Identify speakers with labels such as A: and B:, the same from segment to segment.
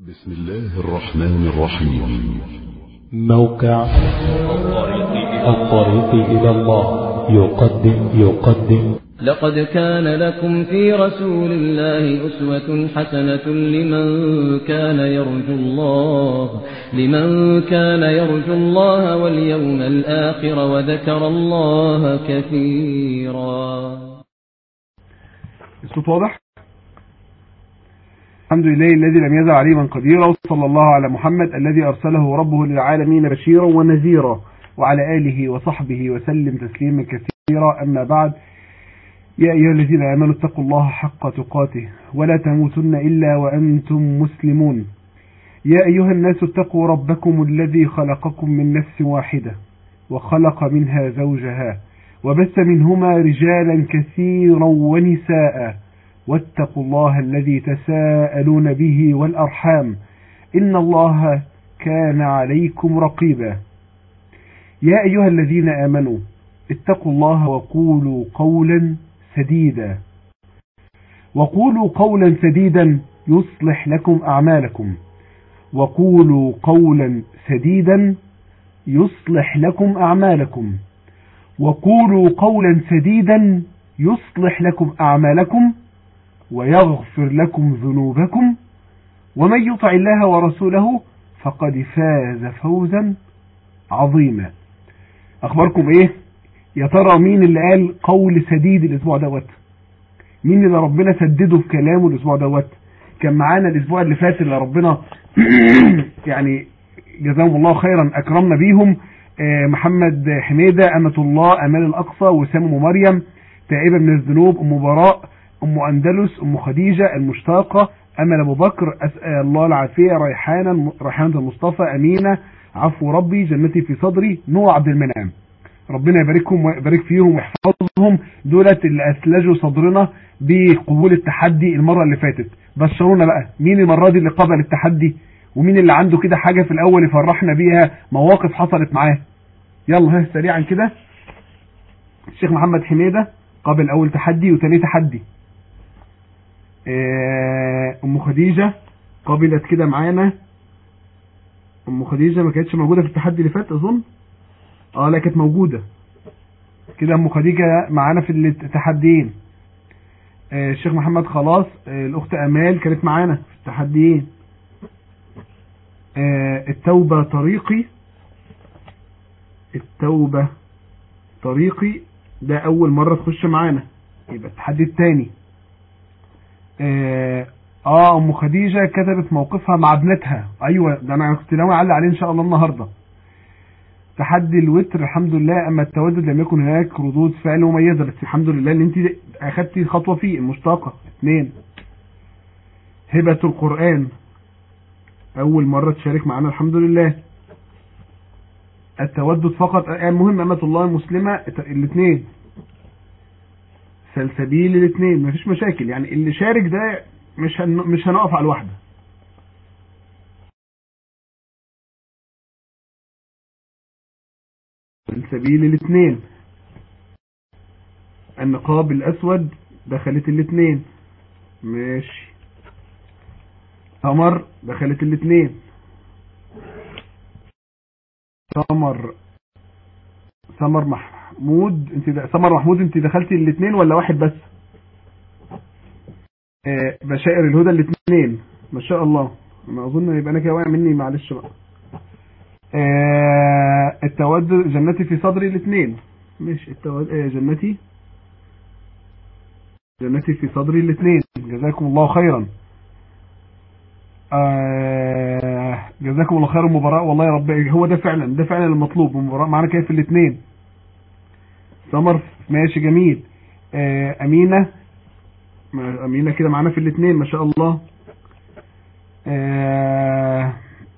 A: بسم الله الرحمن الرحيم
B: موقع الطريق إلى الله يقدم يقدم
C: لقد كان لكم في رسول الله أسوة حسنة لمن كان يرجو الله لمن كان يرجو الله واليوم الآخر وذكر الله كثيرا
D: الصوت واضح الحمد لله الذي لم يزل عليما قديرا وصلى الله على محمد الذي أرسله ربه للعالمين بشيرا ونذيرا وعلى آله وصحبه وسلم تسليما كثيرا أما بعد يا أيها الذين آمنوا اتقوا الله حق تقاته ولا تموتن إلا وأنتم مسلمون يا أيها الناس اتقوا ربكم الذي خلقكم من نفس واحدة وخلق منها زوجها وبث منهما رجالا كثيرا ونساء واتقوا الله الذي تساءلون به والأرحام إن الله كان عليكم رقيبا يا أيها الذين آمنوا اتقوا الله وقولوا قولا سديدا وقولوا قولا سديدا يصلح لكم أعمالكم وقولوا قولا سديدا يصلح لكم أعمالكم وقولوا قولا سديدا يصلح لكم أعمالكم ويغفر لكم ذنوبكم ومن يطع الله ورسوله فقد فاز فوزا عظيما أخباركم إيه يا ترى مين اللي قال قول سديد الأسبوع دوت مين اللي ربنا سدده في كلامه الأسبوع دوت كان معانا الأسبوع اللي فات اللي ربنا يعني جزاهم الله خيرا أكرمنا بيهم محمد حميدة أمة الله أمال الأقصى وسام ومريم تائبة من الذنوب أم براء أم أندلس أم خديجة المشتاقة أمل أبو بكر أسأل الله العافية ريحانا ريحانة المصطفى أمينة عفو ربي جنتي في صدري نوع عبد المنعم ربنا يباركهم ويبارك فيهم ويحفظهم دولت اللي أسلجوا صدرنا بقبول التحدي المرة اللي فاتت بشرونا بقى مين المرة دي اللي قبل التحدي ومين اللي عنده كده حاجة في الأول يفرحنا بيها مواقف حصلت معاه يلا ها سريعا كده الشيخ محمد حميدة قبل أول تحدي وتاني تحدي ام خديجة قابلت كده معانا ام خديجة ما كانتش موجودة في التحدي اللي فات اظن اه لا كانت موجودة كده ام خديجة معانا في التحديين الشيخ محمد خلاص الاخت امال كانت معانا في التحديين التوبة طريقي التوبة طريقي ده اول مرة تخش معانا يبقى التحدي الثاني اه ام خديجة كتبت موقفها مع ابنتها ايوه ده انا كنت ناوي اعلق عليه ان شاء الله النهاردة تحدي الوتر الحمد لله اما التودد لم يكن هناك ردود فعل مميزة بس الحمد لله ان انت اخدتي خطوة فيه المشتاقة اثنين هبة القرآن اول مرة تشارك معنا الحمد لله التودد فقط المهم امة الله المسلمة الاثنين سلسبيل الاثنين مفيش مشاكل يعني اللي شارك ده مش هن... مش هنقف على الواحده سلسبيل الاثنين النقاب الاسود دخلت الاثنين ماشي سمر دخلت الاثنين سمر سمر محمود انت د... سمر محمود انت دخلتي الاثنين ولا واحد بس آه بشائر الهدى الاثنين ما شاء الله انا اظن يبقى انا كده واقع مني معلش بقى آه التودد جنتي في صدري الاثنين مش التود... آه جنتي جنتي في صدري الاثنين جزاكم الله خيرا آه جزاكم الله خير المباراة والله يا رب هو ده فعلا ده فعلا المطلوب المباراة معانا كده في الاثنين سمر ماشي جميل آه أمينة أمينة كده معانا في الاثنين ما شاء الله آه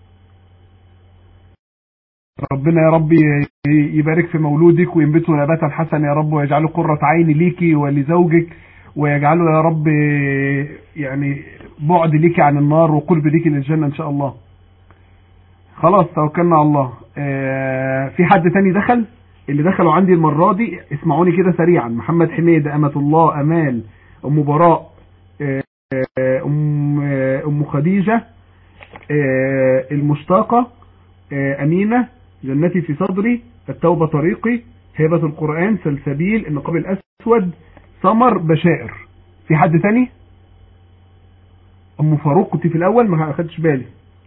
D: ربنا يا رب يبارك في مولودك وينبته نباتا حسنا يا رب ويجعله قرة عين ليكي ولزوجك ويجعله يا رب يعني بعد ليكي عن النار وقرب ليكي للجنة ان شاء الله خلاص توكلنا على الله آه في حد تاني دخل اللي دخلوا عندي المرة دي اسمعوني كده سريعا محمد حميد أمة الله أمال أم براء أم, أم خديجة آه، المشتاقة آه، أمينة جنتي في صدري التوبة طريقي هبة القرآن سلسبيل النقاب الأسود سمر بشائر في حد تاني أم فاروق كنت في الأول ما أخدتش بالي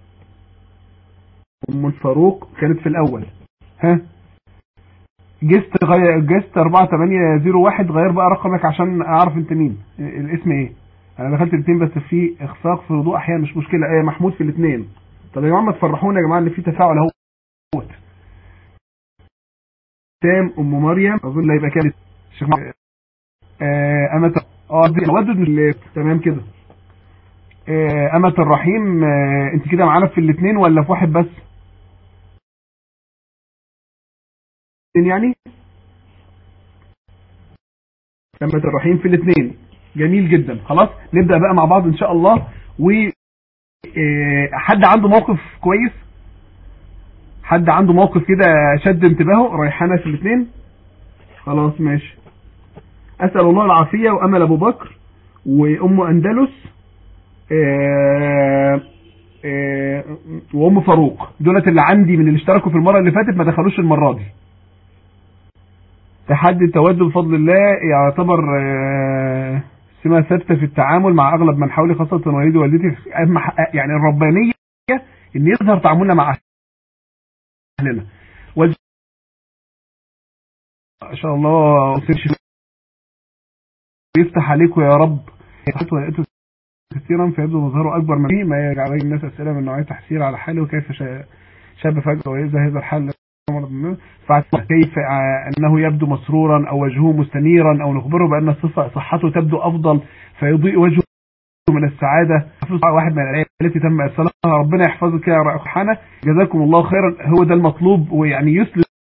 D: أم الفاروق كانت في الأول ها جست غير جست 4801 غير بقى رقمك عشان اعرف انت مين الاسم ايه انا دخلت الاثنين بس في اخفاق في وضوء احيانا مش مشكله ايه محمود في الاثنين طب يا جماعه ما تفرحونا يا جماعه ان في تفاعل اهو تام ام مريم اظن هيبقى كام الشيخ محمد. آه امة اه دي ودد مش تمام كده آه امة الرحيم آه انت كده معانا في الاثنين ولا في واحد بس يعني أمة الرحيم في الاثنين جميل جدا خلاص نبدأ بقى مع بعض ان شاء الله و آه، حد عنده موقف كويس حد عنده موقف كده شد انتباهه ريحانة في الاثنين خلاص ماشي أسأل الله العافية وأمل أبو بكر وأم أندلس آه، آه، وأم فاروق دولت اللي عندي من اللي اشتركوا في المرة اللي فاتت ما دخلوش المرة دي تحدي التودد بفضل الله يعتبر آه، سمة ثابتة في التعامل مع أغلب من حولي خاصة والدي ووالدتي أهم ح- يعني الربانية إن يظهر تعاملنا مع أهلنا وال- إن شاء الله أصير شفاء. يفتح عليكم يا رب ولقيته كثيرا فيبدو مظهره أكبر من ما يجعل الناس أسئلة من نوعية تحسير على حاله وكيف شا- شاب فجأة وإذا هذا الحال كيف آه، أنه يبدو مسرورا أو وجهه مستنيرا أو نخبره بأن الصفة صحته تبدو أفضل فيضيء وجهه من السعادة حفظ واحد من الآيات التي تم إرسالها ربنا يحفظك يا رحانة جزاكم الله خيرا هو ده المطلوب ويعني يسلم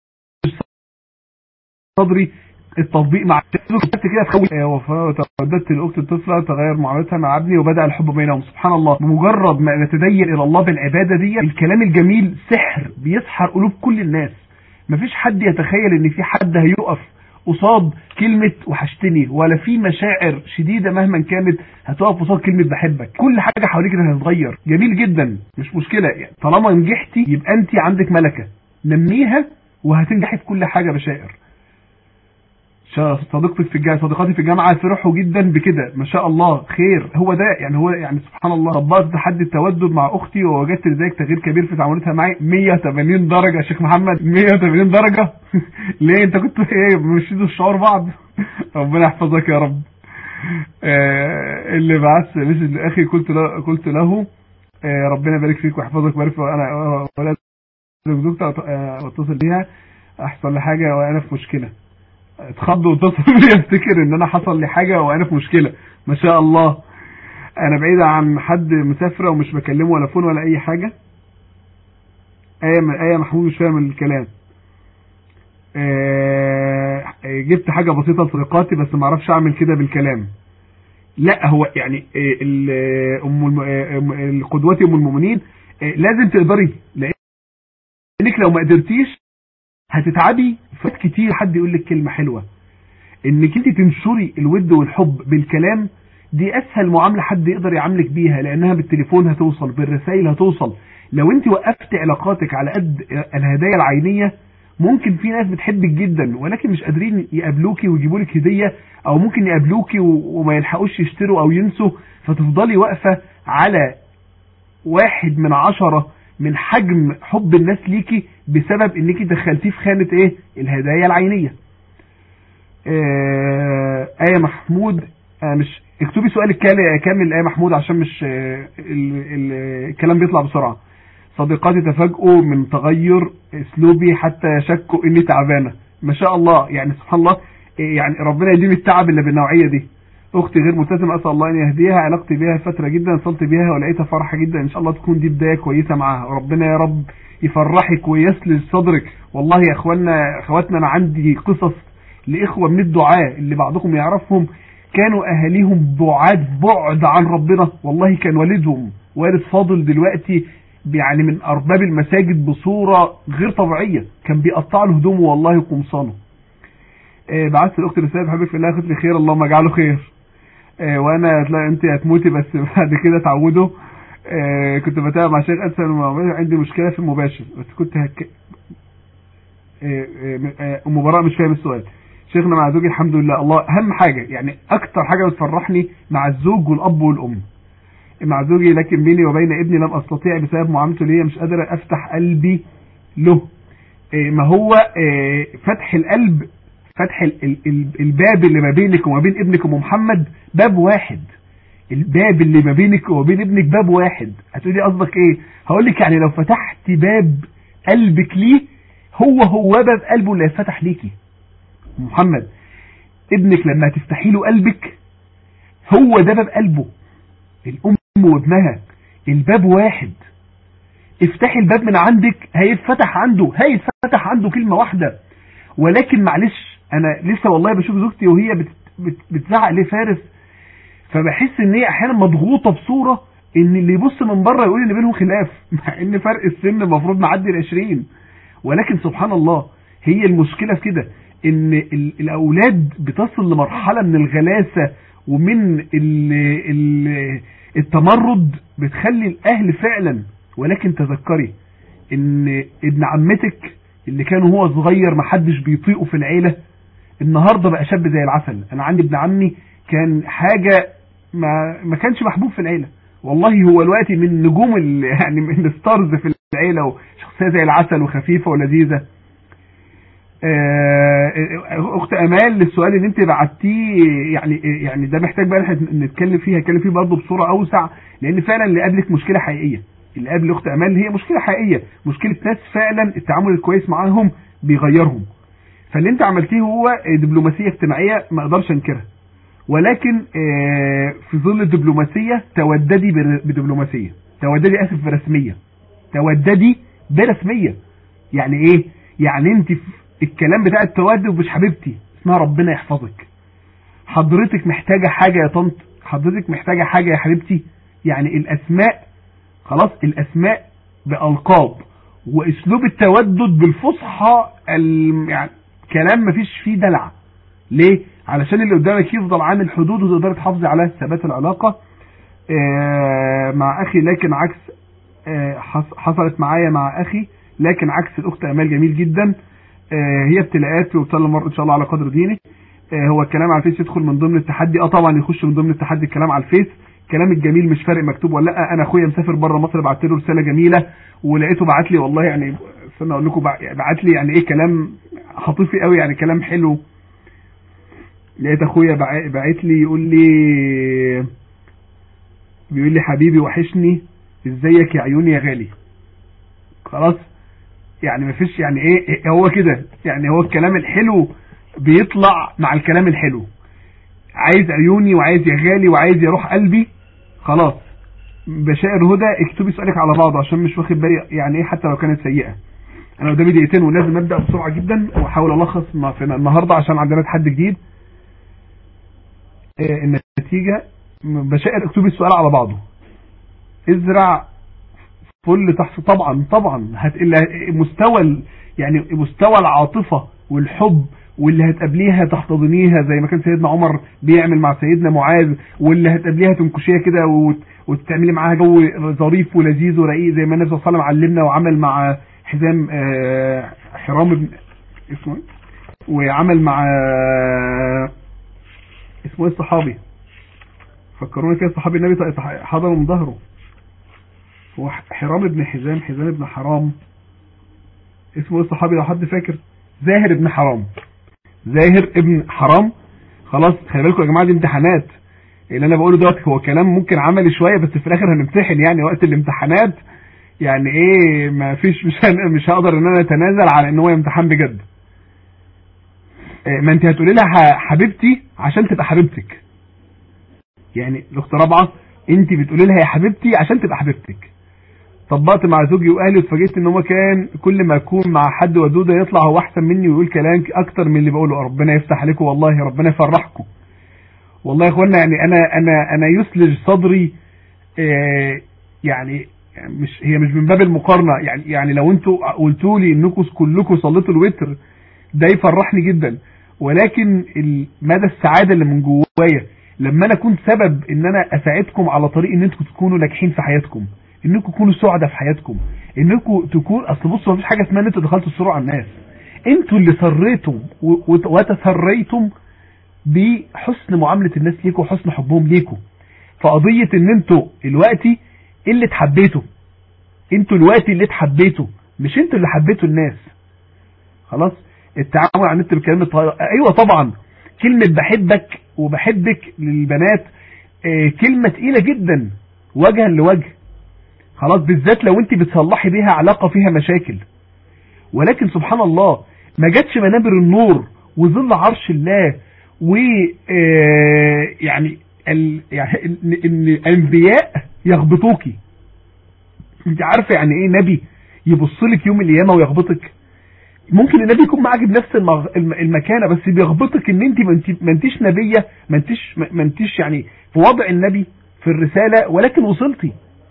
D: صدري التطبيق مع كنت كده تخوف يا وفاء توددت الاخت الطفله تغير معاملتها مع ابني وبدا الحب بينهم سبحان الله بمجرد ما نتدين الى الله بالعباده دي الكلام الجميل سحر بيسحر قلوب كل الناس مفيش حد يتخيل ان في حد هيقف قصاد كلمة وحشتني ولا في مشاعر شديدة مهما كانت هتقف قصاد كلمة بحبك كل حاجة حواليك هتتغير جميل جدا مش مشكلة يعني طالما نجحتي يبقى انت عندك ملكة نميها وهتنجحي في كل حاجة بشائر شا- صديقتي في الجامعة صديقاتي في الجامعة فرحوا جدا بكده ما شاء الله خير هو ده يعني هو يعني سبحان الله طبقت تحدي التودد مع اختي ووجدت لذلك تغيير كبير في تعاملاتها معي 180 درجة يا شيخ محمد 180 درجة ليه انت كنت ايه مش الشعور بعض ربنا يحفظك يا رب آه اللي بعث مسج لاخي قلت له قلت له آه ربنا يبارك فيك ويحفظك ويبارك في انا ولا زوجتي واتصل بيها احصل لي حاجه وانا في مشكله اتخض واتصل بيا افتكر ان انا حصل لي حاجه وانا في مشكله ما شاء الله انا بعيد عن حد مسافره ومش بكلمه ولا فون ولا اي حاجه ايه ايه محمود مش فاهم الكلام آه، جبت حاجه بسيطه لصديقاتي بس ما اعرفش اعمل كده بالكلام لا هو يعني آه، ال- آه، ام الم- آه، أم- القدوات ام المؤمنين آه، لازم تقدري لانك لو ما قدرتيش هتتعبي فات كتير حد يقول لك كلمه حلوه انك انت تنشري الود والحب بالكلام دي اسهل معامله حد يقدر يعاملك بيها لانها بالتليفون هتوصل بالرسائل هتوصل لو انت وقفت علاقاتك على قد الهدايا العينيه ممكن في ناس بتحبك جدا ولكن مش قادرين يقابلوكي ويجيبوا لك هديه او ممكن يقابلوكي و- وما يلحقوش يشتروا او ينسوا فتفضلي واقفه على واحد من عشرة من حجم حب الناس ليكي بسبب انك دخلتيه في خانة ايه الهدايا العينية آه آية محمود آه مش اكتبي سؤالك كامل كامل آية محمود عشان مش آه ال- ال- الكلام بيطلع بسرعة صديقاتي تفاجئوا من تغير اسلوبي حتى يشكوا اني تعبانة ما شاء الله يعني سبحان الله إيه يعني ربنا يديم التعب اللي بالنوعية دي اختي غير ملتزمه اسال الله ان يهديها علاقتي بها فتره جدا اتصلت بيها ولقيتها فرحه جدا ان شاء الله تكون دي بدايه كويسه معاها ربنا يا رب يفرحك ويسلج صدرك والله يا اخواننا اخواتنا انا عندي قصص لاخوه من الدعاء اللي بعضكم يعرفهم كانوا اهاليهم بعاد بعد عن ربنا والله كان والدهم والد فاضل دلوقتي يعني من ارباب المساجد بصوره غير طبيعيه كان بيقطع له هدومه والله قمصانه آه، بعت الاخت رساله بحبك في الله اخت لي خير اللهم اجعله خير آه، وانا تلاقي انت هتموتي بس بعد كده تعودوا آه كنت بتابع مع شيخ أدسن عندي مشكلة في المباشر بس كنت هك... آه، آه، آه، أم براء مش فاهم السؤال شيخنا مع زوجي الحمد لله الله أهم حاجة يعني أكتر حاجة بتفرحني مع الزوج والأب والأم مع زوجي لكن بيني وبين ابني لم أستطيع بسبب معاملته ليا مش قادر أفتح قلبي له آه، ما هو آه، فتح القلب فتح ال- ال- ال- الباب اللي ما بينك وما بين ابنك ام محمد باب واحد الباب اللي ما بينك وبين ابنك باب واحد هتقولي قصدك ايه هقول لك يعني لو فتحت باب قلبك ليه هو هو باب قلبه اللي هيتفتح ليكي محمد ابنك لما تفتحي له قلبك هو ده باب قلبه الام وابنها الباب واحد افتحي الباب من عندك هيتفتح عنده هيتفتح عنده كلمة واحدة ولكن معلش انا لسه والله بشوف زوجتي وهي بت بت بتزعق ليه فارس فبحس ان هي احيانا مضغوطه بصوره ان اللي يبص من بره يقول ان بينهم خلاف مع ان فرق السن المفروض معدي ال 20 ولكن سبحان الله هي المشكله في كده ان ال- الاولاد بتصل لمرحله من الغلاسه ومن ال ال التمرد بتخلي الاهل فعلا ولكن تذكري ان ابن عمتك اللي كان هو صغير محدش بيطيقه في العيله النهارده بقى شاب زي العسل انا عندي ابن عمي كان حاجه ما ما كانش محبوب في العيله والله هو دلوقتي من نجوم ال- يعني من الستارز في العيله وشخصيه زي العسل وخفيفه ولذيذه آه، اخت امال للسؤال اللي انت بعتيه يعني يعني ده محتاج بقى احنا نتكلم فيه هتكلم فيه برضه بصوره اوسع لان فعلا اللي قابلك مشكله حقيقيه اللي قابل اخت امال هي مشكله حقيقيه مشكله ناس فعلا التعامل الكويس معاهم بيغيرهم فاللي انت عملتيه هو دبلوماسيه اجتماعيه ما اقدرش انكرها ولكن آه، في ظل الدبلوماسيه توددي بر- بدبلوماسيه توددي اسف برسميه توددي برسميه يعني ايه يعني انت في الكلام بتاع التودد مش حبيبتي اسمها ربنا يحفظك حضرتك محتاجه حاجه يا طنط حضرتك محتاجه حاجه يا حبيبتي يعني الاسماء خلاص الاسماء بالقاب واسلوب التودد بالفصحى ال- يعني كلام مفيش فيه دلع ليه علشان اللي قدامك يفضل عامل حدود وتقدر تحافظي على ثبات العلاقه آه، مع اخي لكن عكس آه، حص- حصلت معايا مع اخي لكن عكس الاخت امال جميل جدا آه، هي ابتلاءات وبتصلي المرء ان شاء الله على قدر دينه آه، هو الكلام على الفيس يدخل من ضمن التحدي اه طبعا يخش من ضمن التحدي الكلام على الفيس كلام الجميل مش فارق مكتوب ولا لا انا اخويا مسافر بره مصر بعت له رساله جميله ولقيته بعت لي والله يعني استنى اقول لكم بعت لي يعني ايه كلام خطيفي قوي يعني كلام حلو لقيت اخويا بع- بعت لي يقول لي بيقول لي حبيبي وحشني ازيك يا عيوني يا غالي خلاص يعني مفيش يعني ايه إيه هو كده يعني هو الكلام الحلو بيطلع مع الكلام الحلو عايز عيوني وعايز يا غالي وعايز يروح قلبي خلاص بشائر هدى اكتبي سؤالك على بعضه عشان مش واخد بالي يعني ايه حتى لو كانت سيئه انا قدامي دقيقتين ولازم ابدا بسرعه جدا واحاول الخص ما في النهارده عشان عندنا تحدي جديد إيه النتيجه بشائر اكتبي السؤال على بعضه ازرع فل تحت طبعا طبعا هتقل مستوى ال- يعني مستوى العاطفه والحب واللي هتقابليها تحتضنيها زي ما كان سيدنا عمر بيعمل مع سيدنا معاذ واللي هتقابليها تنكشيها كده وت- وتعملي معاها جو ظريف ولذيذ ورقيق زي ما النبي صلى الله عليه وسلم علمنا وعمل مع حزام آه، حرام ابن اسمه ايه؟ وعمل مع اسمه ايه الصحابي فكروني كده صحابي النبي حضروا من ظهره هو حرام ابن حزام حزام ابن حرام اسمه ايه الصحابي لو حد فاكر زاهر ابن حرام زاهر ابن حرام خلاص خلي بالكم يا جماعه دي امتحانات اللي انا بقوله دلوقتي هو كلام ممكن عملي شويه بس في الاخر هنمتحن يعني وقت الامتحانات يعني ايه ما فيش مش هن- مش هقدر ان انا اتنازل على ان هو امتحان بجد إيه، ما انت هتقولي لها ح- حبيبتي عشان تبقى حبيبتك يعني الاخت رابعه انت بتقولي لها يا حبيبتي عشان تبقى حبيبتك طبقت مع زوجي واهلي واتفاجئت ان هو كان كل ما اكون مع حد ودوده يطلع هو احسن مني ويقول كلام اكتر من اللي بقوله ربنا يفتح عليكم والله ربنا يفرحكم والله يا اخوانا يعني انا انا انا يثلج صدري آه، يعني مش هي مش من باب المقارنه يعني يعني لو انتوا قلتوا لي انكم كلكم صليتوا الوتر ده يفرحني جدا ولكن ال- مدى السعاده اللي من جوايا لما انا كنت سبب ان انا اساعدكم على طريق ان انتم تكونوا ناجحين في حياتكم انكم تكونوا سعداء في حياتكم انكم تكون اصل بصوا مفيش حاجه اسمها ان انتوا دخلتوا السرور على الناس انتوا اللي سريتم و- وت- وتسريتم بحسن معامله الناس ليكم وحسن حبهم ليكم فقضيه ان انتوا دلوقتي اللي اتحبيتوا انتوا دلوقتي اللي اتحبيتوا مش انتوا اللي حبيتوا الناس خلاص التعامل على النت بالكلام الطاير ايوه طبعا كلمه بحبك وبحبك للبنات آه، كلمه تقيله جدا وجها لوجه خلاص بالذات لو انت بتصلحي بيها علاقه فيها مشاكل ولكن سبحان الله ما جاتش منابر النور وظل عرش الله و آه، يعني ال... يعني ان إن الانبياء يغبطوكي انت عارفه يعني ايه نبي يبص لك يوم القيامه ويغبطك ممكن النبي يكون معاك بنفس المغ... الم- المكانه بس بيغبطك ان انت ما انت- ما انتيش نبيه ما انتيش ما انتيش يعني في وضع النبي في الرساله ولكن وصلتي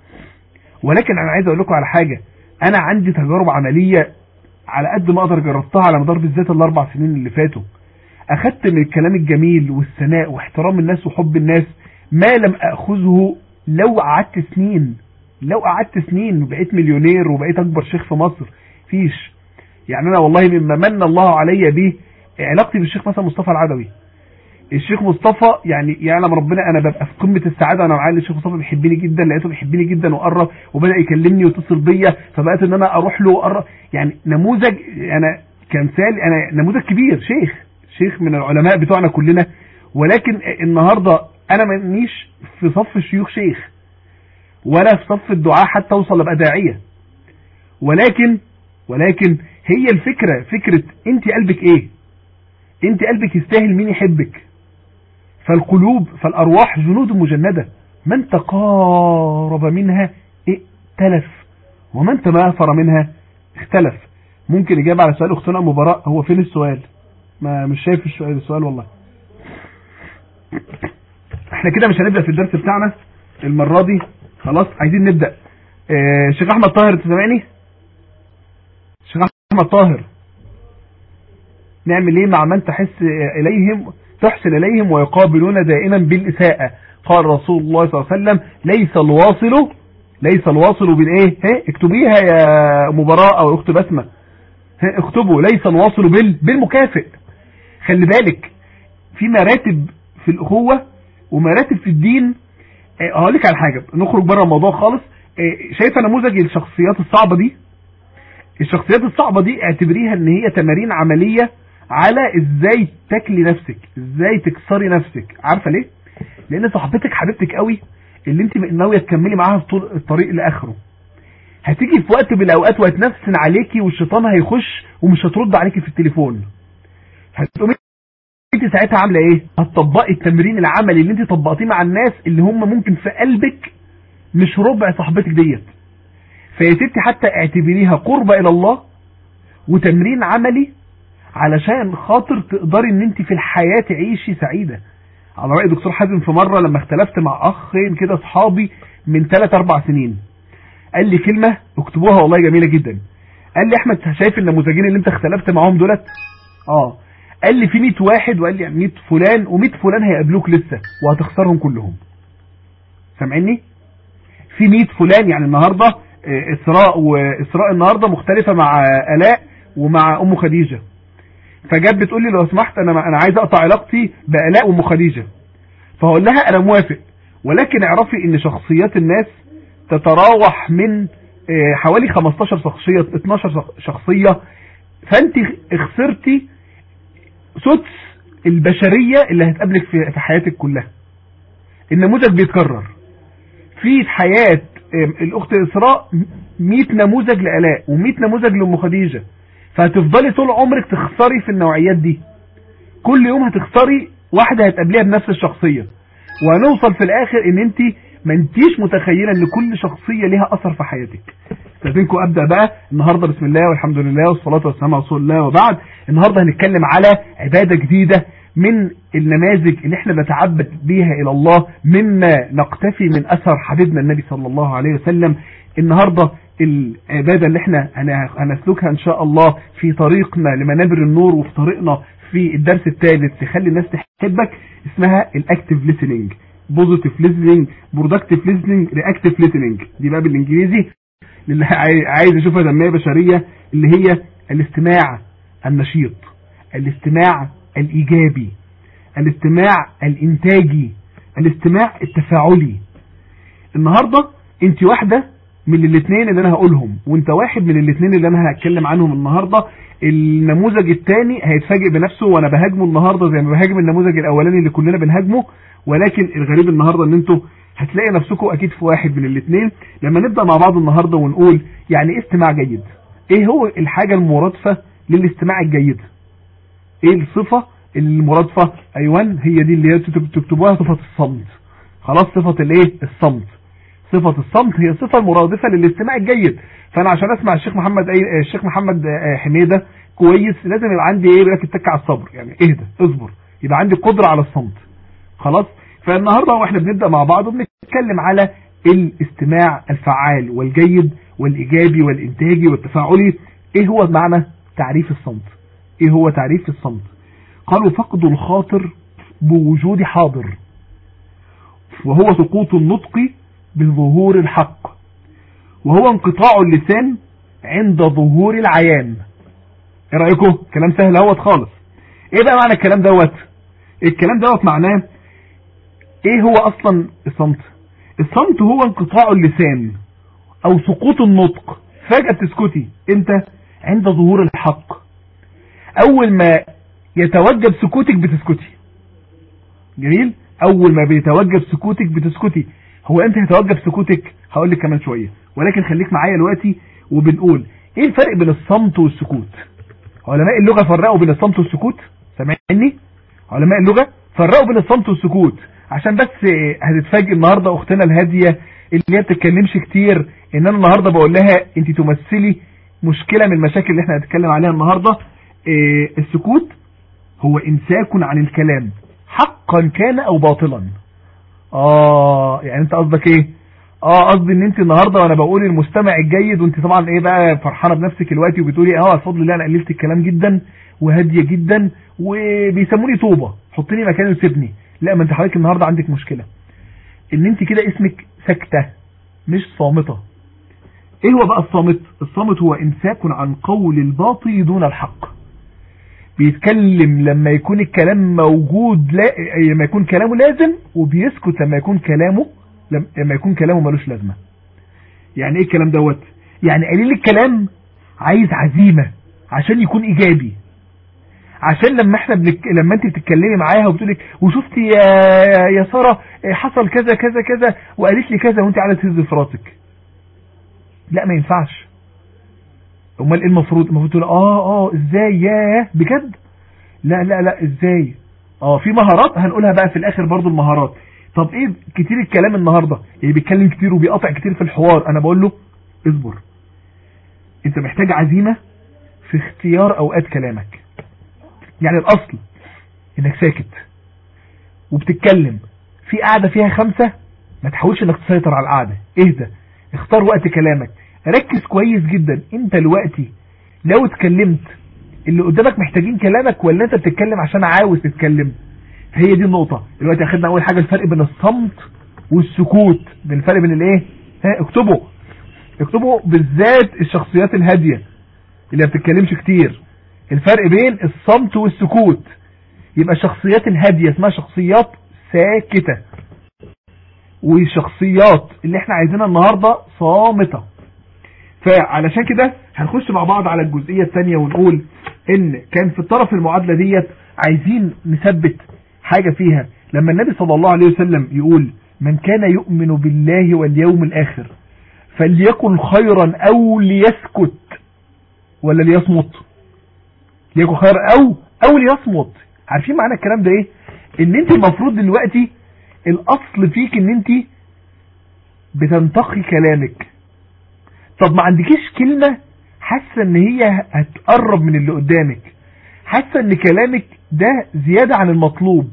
D: ولكن انا عايز اقول لكم على حاجه انا عندي تجارب عمليه على قد ما اقدر جربتها على مدار بالذات الاربع سنين اللي فاتوا اخدت من الكلام الجميل والثناء واحترام الناس وحب الناس ما لم اخذه لو قعدت سنين لو قعدت سنين وبقيت مليونير وبقيت اكبر شيخ في مصر فيش يعني انا والله مما من الله علي به علاقتي بالشيخ مثلا مصطفى العدوي الشيخ مصطفى يعني يعلم ربنا انا ببقى في قمه السعاده انا معايا الشيخ مصطفى بيحبني جدا لقيته بيحبني جدا وقرب وبدا يكلمني ويتصل بيا فبقيت ان انا اروح له وأقرب يعني نموذج انا كمثال انا نموذج كبير شيخ شيخ من العلماء بتوعنا كلنا ولكن النهارده انا مانيش في صف الشيوخ شيخ ولا في صف الدعاء حتى اوصل ابقى داعيه ولكن ولكن هي الفكره فكره انت قلبك ايه انت قلبك يستاهل مين يحبك فالقلوب فالارواح جنود مجنده من تقارب منها ائتلف ومن تنافر منها اختلف ممكن اجابه على سؤال اختنا ام براء هو فين السؤال ما مش شايف السؤال السؤال والله احنا كده مش هنبدا في الدرس بتاعنا المره دي خلاص عايزين نبدا اه شيخ احمد طاهر انت سامعني شيخ احمد طاهر نعمل ايه مع من تحس اليهم تحسن اليهم ويقابلون دائما بالاساءه قال رسول الله صلى الله عليه وسلم ليس الواصل ليس الواصل بالايه ها اكتبيها يا مباراة او اخت بسمه ها اكتبوا ليس الواصل بال بالمكافئ خلي بالك في مراتب في الاخوه ومراتب في الدين اه، هقول لك على حاجه نخرج بره الموضوع خالص اه، شايفه نموذج الشخصيات الصعبه دي الشخصيات الصعبة دي اعتبريها ان هي تمارين عملية على ازاي تاكلي نفسك ازاي تكسري نفسك عارفة ليه لان صاحبتك حبيبتك قوي اللي انت ناوية تكملي معاها في طول الطريق لاخره هتيجي في وقت من الاوقات وهتنفسن عليكي والشيطان هيخش ومش هترد عليكي في التليفون هتقومي انت ساعتها عامله ايه هتطبقي التمرين العملي اللي انت طبقتيه مع الناس اللي هم ممكن في قلبك مش ربع صاحبتك ديت فيا ستي حتى اعتبريها قربة الى الله وتمرين عملي علشان خاطر تقدري ان انت في الحياة تعيشي سعيدة على رأي دكتور حازم في مرة لما اختلفت مع اخين كده اصحابي من 3 4 سنين قال لي كلمة اكتبوها والله جميلة جدا قال لي احمد شايف النموذجين اللي انت اختلفت معاهم دولت اه قال لي في 100 واحد وقال لي 100 فلان و100 فلان هيقابلوك لسه وهتخسرهم كلهم سامعيني في 100 فلان يعني النهارده آه، اسراء واسراء النهارده مختلفه مع آه، الاء ومع ام خديجه فجت بتقول لي لو سمحت انا انا عايز اقطع علاقتي بالاء وام خديجه فهقول لها انا موافق ولكن اعرفي ان شخصيات الناس تتراوح من آه، حوالي 15 شخصيه 12 شخ- شخصيه فانت خسرتي سدس البشريه اللي هتقابلك في في حياتك كلها النموذج بيتكرر في حياة آم، الأخت إسراء 100 نموذج لآلاء و100 نموذج لأم خديجة فهتفضلي طول عمرك تخسري في النوعيات دي كل يوم هتخسري واحدة هتقابليها بنفس الشخصية وهنوصل في الآخر إن أنت ما انتيش متخيلة إن كل شخصية ليها أثر في حياتك استاذنكم أبدأ بقى النهاردة بسم الله والحمد لله والصلاة والسلام على رسول الله وبعد النهاردة هنتكلم على عبادة جديدة من النماذج اللي احنا بنتعبد بيها الى الله مما نقتفي من اثر حبيبنا النبي صلى الله عليه وسلم النهاردة العبادة اللي احنا هن- هنسلكها ان شاء الله في طريقنا لمنابر النور وفي طريقنا في الدرس الثالث تخلي الناس تحبك اسمها الاكتيف listening بوزيتيف listening برودكتيف listening رياكتيف listening دي بقى بالانجليزي اللي عايز يشوفها تنميه بشريه اللي هي الاستماع النشيط الاستماع الايجابي الاستماع الانتاجي الاستماع التفاعلي النهارده انت واحده من الاثنين اللي انا هقولهم وانت واحد من الاثنين اللي انا هتكلم عنهم النهارده النموذج الثاني هيتفاجئ بنفسه وانا بهاجمه النهارده زي ما بهاجم النموذج الاولاني اللي كلنا بنهاجمه ولكن الغريب النهارده ان انتوا هتلاقي نفسكم اكيد في واحد من الاثنين لما نبدا مع بعض النهارده ونقول يعني ايه استماع جيد ايه هو الحاجه المرادفه للاستماع الجيد ايه الصفه المرادفه ايوان هي دي اللي تكتبوها صفه الصمت خلاص صفه الايه الصمت صفة الصمت هي الصفة المرادفة للاستماع الجيد فانا عشان اسمع الشيخ محمد أي... الشيخ محمد حميدة كويس لازم يبقى عندي ايه بيقول التك على الصبر يعني اهدى اصبر يبقى عندي قدرة على الصمت خلاص فالنهاردة واحنا بنبدأ مع بعض وبنتكلم على الاستماع الفعال والجيد والايجابي والانتاجي والتفاعلي ايه هو معنى تعريف الصمت ايه هو تعريف الصمت قالوا فقد الخاطر بوجود حاضر وهو سقوط النطق بظهور الحق وهو انقطاع اللسان عند ظهور العيان ايه رأيكم كلام سهل اهوت خالص ايه بقى معنى الكلام دوت الكلام دوت معناه ايه هو اصلا الصمت الصمت هو انقطاع اللسان او سقوط النطق فجأة تسكتي انت عند ظهور الحق اول ما يتوجب سكوتك بتسكتي جميل اول ما بيتوجب سكوتك بتسكتي هو انت هيتوجب سكوتك هقول لك كمان شوية ولكن خليك معايا دلوقتي وبنقول ايه الفرق بين الصمت والسكوت علماء اللغة فرقوا بين الصمت والسكوت سامعني علماء اللغة فرقوا بين الصمت والسكوت عشان بس هتتفاجئ النهاردة اختنا الهادية اللي هي بتتكلمش كتير ان انا النهاردة بقول لها انت تمثلي مشكلة من المشاكل اللي احنا هنتكلم عليها النهاردة إيه السكوت هو امساك عن الكلام حقا كان او باطلا اه يعني انت قصدك ايه اه قصدي ان انت النهارده وانا بقول المستمع الجيد وانت طبعا ايه بقى فرحانه بنفسك دلوقتي وبتقولي اه بفضل الله انا قللت الكلام جدا وهاديه جدا وبيسموني طوبه حطني مكاني وسيبني لا ما انت حضرتك النهارده عندك مشكله ان انت كده اسمك ساكته مش صامته ايه هو بقى الصامت الصامت هو امساك عن قول الباطل دون الحق بيتكلم لما يكون الكلام موجود لا لما يكون كلامه لازم وبيسكت لما يكون كلامه لما يكون كلامه ملوش لازمه يعني ايه الكلام دوت يعني قليل الكلام عايز عزيمه عشان يكون ايجابي عشان لما احنا بنك... لما انت بتتكلمي معاها وبتقولك وشفتي يا يا ساره حصل كذا كذا كذا وقالت لي كذا وانت قاعده تهز في راسك لا ما ينفعش امال ايه المفروض المفروض تقول اه اه ازاي ياه بجد لا لا لا ازاي اه في مهارات هنقولها بقى في الاخر برضو المهارات طب ايه كتير الكلام النهاردة اللي بيتكلم كتير وبيقطع كتير في الحوار انا بقول له اصبر انت محتاج عزيمة في اختيار اوقات كلامك يعني الاصل انك ساكت وبتتكلم في قاعدة فيها خمسة ما تحاولش انك تسيطر على القعدة اهدى اختار وقت كلامك ركز كويس جدا انت دلوقتي لو اتكلمت اللي قدامك محتاجين كلامك ولا انت بتتكلم عشان عاوز تتكلم هي دي النقطة دلوقتي اخدنا اول حاجة الفرق بين الصمت والسكوت بين الفرق بين الايه ها اكتبوا اكتبوا بالذات الشخصيات الهادية اللي ما بتتكلمش كتير الفرق بين الصمت والسكوت يبقى الشخصيات الهادية اسمها شخصيات ساكتة والشخصيات اللي احنا عايزينها النهاردة صامتة فعلشان كده هنخش مع بعض على الجزئية الثانية ونقول ان كان في الطرف المعادلة ديت عايزين نثبت حاجة فيها لما النبي صلى الله عليه وسلم يقول من كان يؤمن بالله واليوم الآخر فليكن خيرا أو ليسكت ولا ليصمت ليكن خيرا أو أو ليصمت عارفين معنى الكلام ده ايه ان انت المفروض دلوقتي الاصل فيك ان انت بتنتقي كلامك طب ما عندكيش كلمة حاسة ان هي هتقرب من اللي قدامك حاسة ان كلامك ده زيادة عن المطلوب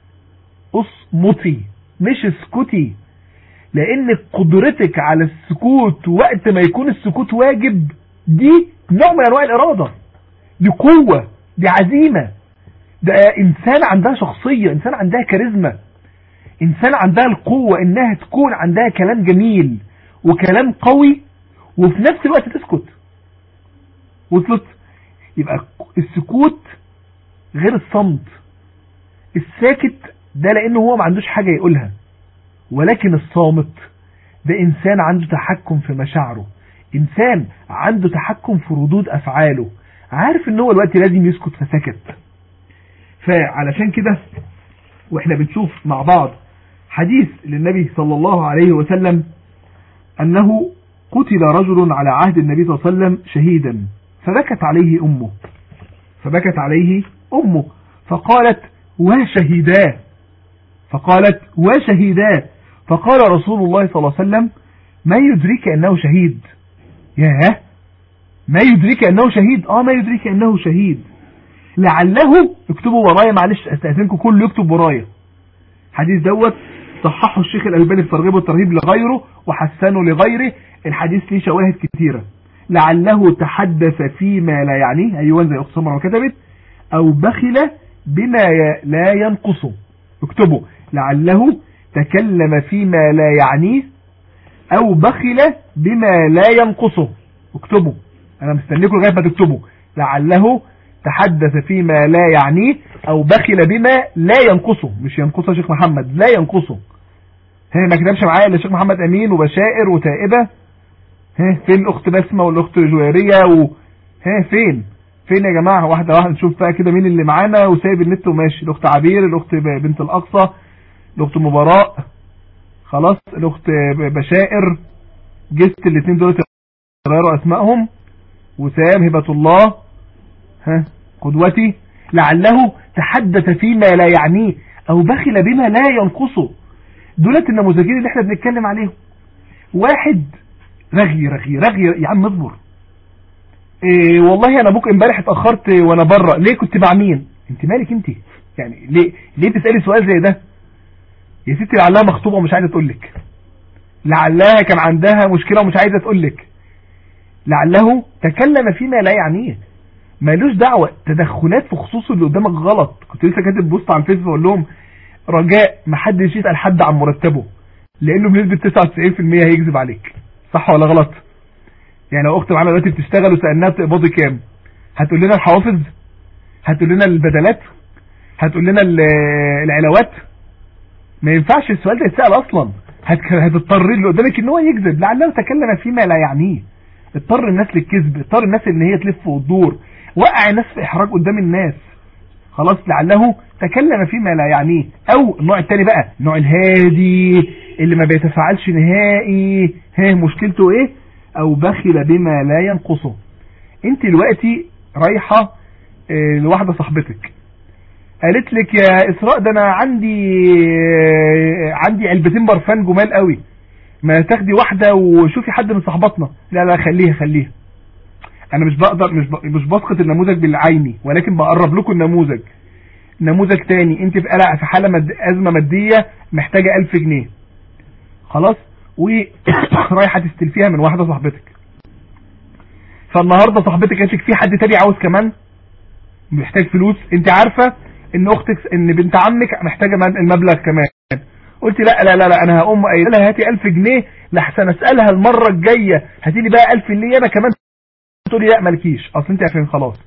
D: اصمتي مش اسكتي لان قدرتك على السكوت وقت ما يكون السكوت واجب دي نوع من انواع الارادة دي قوة دي عزيمة ده انسان عندها شخصية انسان عندها كاريزما انسان عندها القوة انها تكون عندها كلام جميل وكلام قوي وفي نفس الوقت تسكت وصلت يبقى السكوت غير الصمت الساكت ده لانه هو ما عندوش حاجة يقولها ولكن الصامت ده انسان عنده تحكم في مشاعره انسان عنده تحكم في ردود افعاله عارف ان هو الوقت لازم يسكت فسكت فعلشان كده واحنا بنشوف مع بعض حديث للنبي صلى الله عليه وسلم انه قتل رجل على عهد النبي صلى الله عليه وسلم شهيدا فبكت عليه امه فبكت عليه امه فقالت وشهيداه فقالت وشهيداه فقال رسول الله صلى الله عليه وسلم ما يدرك أنه شهيد ياه ما يدرك أنه شهيد آه ما يدرك أنه شهيد لعله اكتبوا ورايا معلش استأذنكم كله يكتب ورايا حديث دوت صححه الشيخ الألباني في ترغيب والترهيب لغيره وحسنه لغيره الحديث ليه شواهد كثيرة لعله تحدث فيما لا يعنيه أيوان زي أخت سمرة كتبت أو بخل بما لا ينقصه اكتبوا لعله تكلم فيما لا يعنيه او بخل بما لا ينقصه اكتبوا انا مستنيكم لغايه ما تكتبوا لعله تحدث فيما لا يعنيه او بخل بما لا ينقصه مش ينقصه شيخ محمد لا ينقصه ها ما كتبش معايا الا شيخ محمد امين وبشائر وتائبه ها فين الاخت بسمه والاخت جويريه و ها فين فين يا جماعه واحده واحده نشوف بقى كده مين اللي معانا وسايب النت وماشي الاخت عبير الاخت بنت الاقصى الاخت مباراء خلاص الاخت بشائر جست الاثنين دول تغيروا اسمائهم وسام هبة الله ها قدوتي لعله تحدث فيما لا يعنيه او بخل بما لا ينقصه دولت النموذجين اللي احنا بنتكلم عليهم واحد رغي رغي رغي يا عم اصبر إيه والله انا بوك امبارح اتاخرت وانا بره ليه كنت مع مين انت مالك انت يعني ليه ليه تسالي سؤال زي ده يا ستي لعلها مخطوبة ومش عايزة تقول لك لعلها كان عندها مشكلة ومش عايزة تقول لك لعله تكلم فيما لا يعنيه مالوش دعوة تدخلات في خصوص اللي قدامك غلط كنت لسه كاتب بوست على الفيسبوك اقول لهم رجاء ما حدش يسأل حد عن مرتبه لانه بنسبة 99% هيكذب عليك صح ولا غلط يعني لو اخت معانا دلوقتي بتشتغل وسالناها بتقبضي كام هتقول لنا الحوافز هتقول لنا البدلات هتقول لنا العلاوات ما ينفعش السؤال ده يتسأل اصلا هتضطر اللي قدامك ان هو يكذب لعله تكلم فيما لا يعنيه اضطر الناس للكذب اضطر الناس ان هي تلف وتدور وقع الناس في احراج قدام الناس خلاص لعله تكلم فيما لا يعنيه او النوع الثاني بقى النوع الهادي اللي ما بيتفاعلش نهائي ها مشكلته ايه او بخل بما لا ينقصه انت دلوقتي رايحه اه لواحده صاحبتك قالت لك يا اسراء ده انا عندي عندي علبتين برفان جمال قوي ما تاخدي واحده وشوفي حد من صحباتنا لا لا خليها خليها انا مش بقدر مش مش بسقط النموذج بالعيني ولكن بقرب لكم النموذج نموذج تاني انت في قلق في حاله مد... ازمه ماديه محتاجه 1000 جنيه خلاص ورايحه تستلفيها من واحده صاحبتك فالنهارده صاحبتك قالت لك في حد تاني عاوز كمان محتاج فلوس انت عارفه ان اختك ان بنت عمك محتاجه المبلغ كمان قلت لا لا لا, لا انا هقوم قايل لها هاتي 1000 جنيه لحسن اسالها المره الجايه هاتي لي بقى 1000 اللي انا كمان تقولي لا مالكيش اصل انت عشان خلاص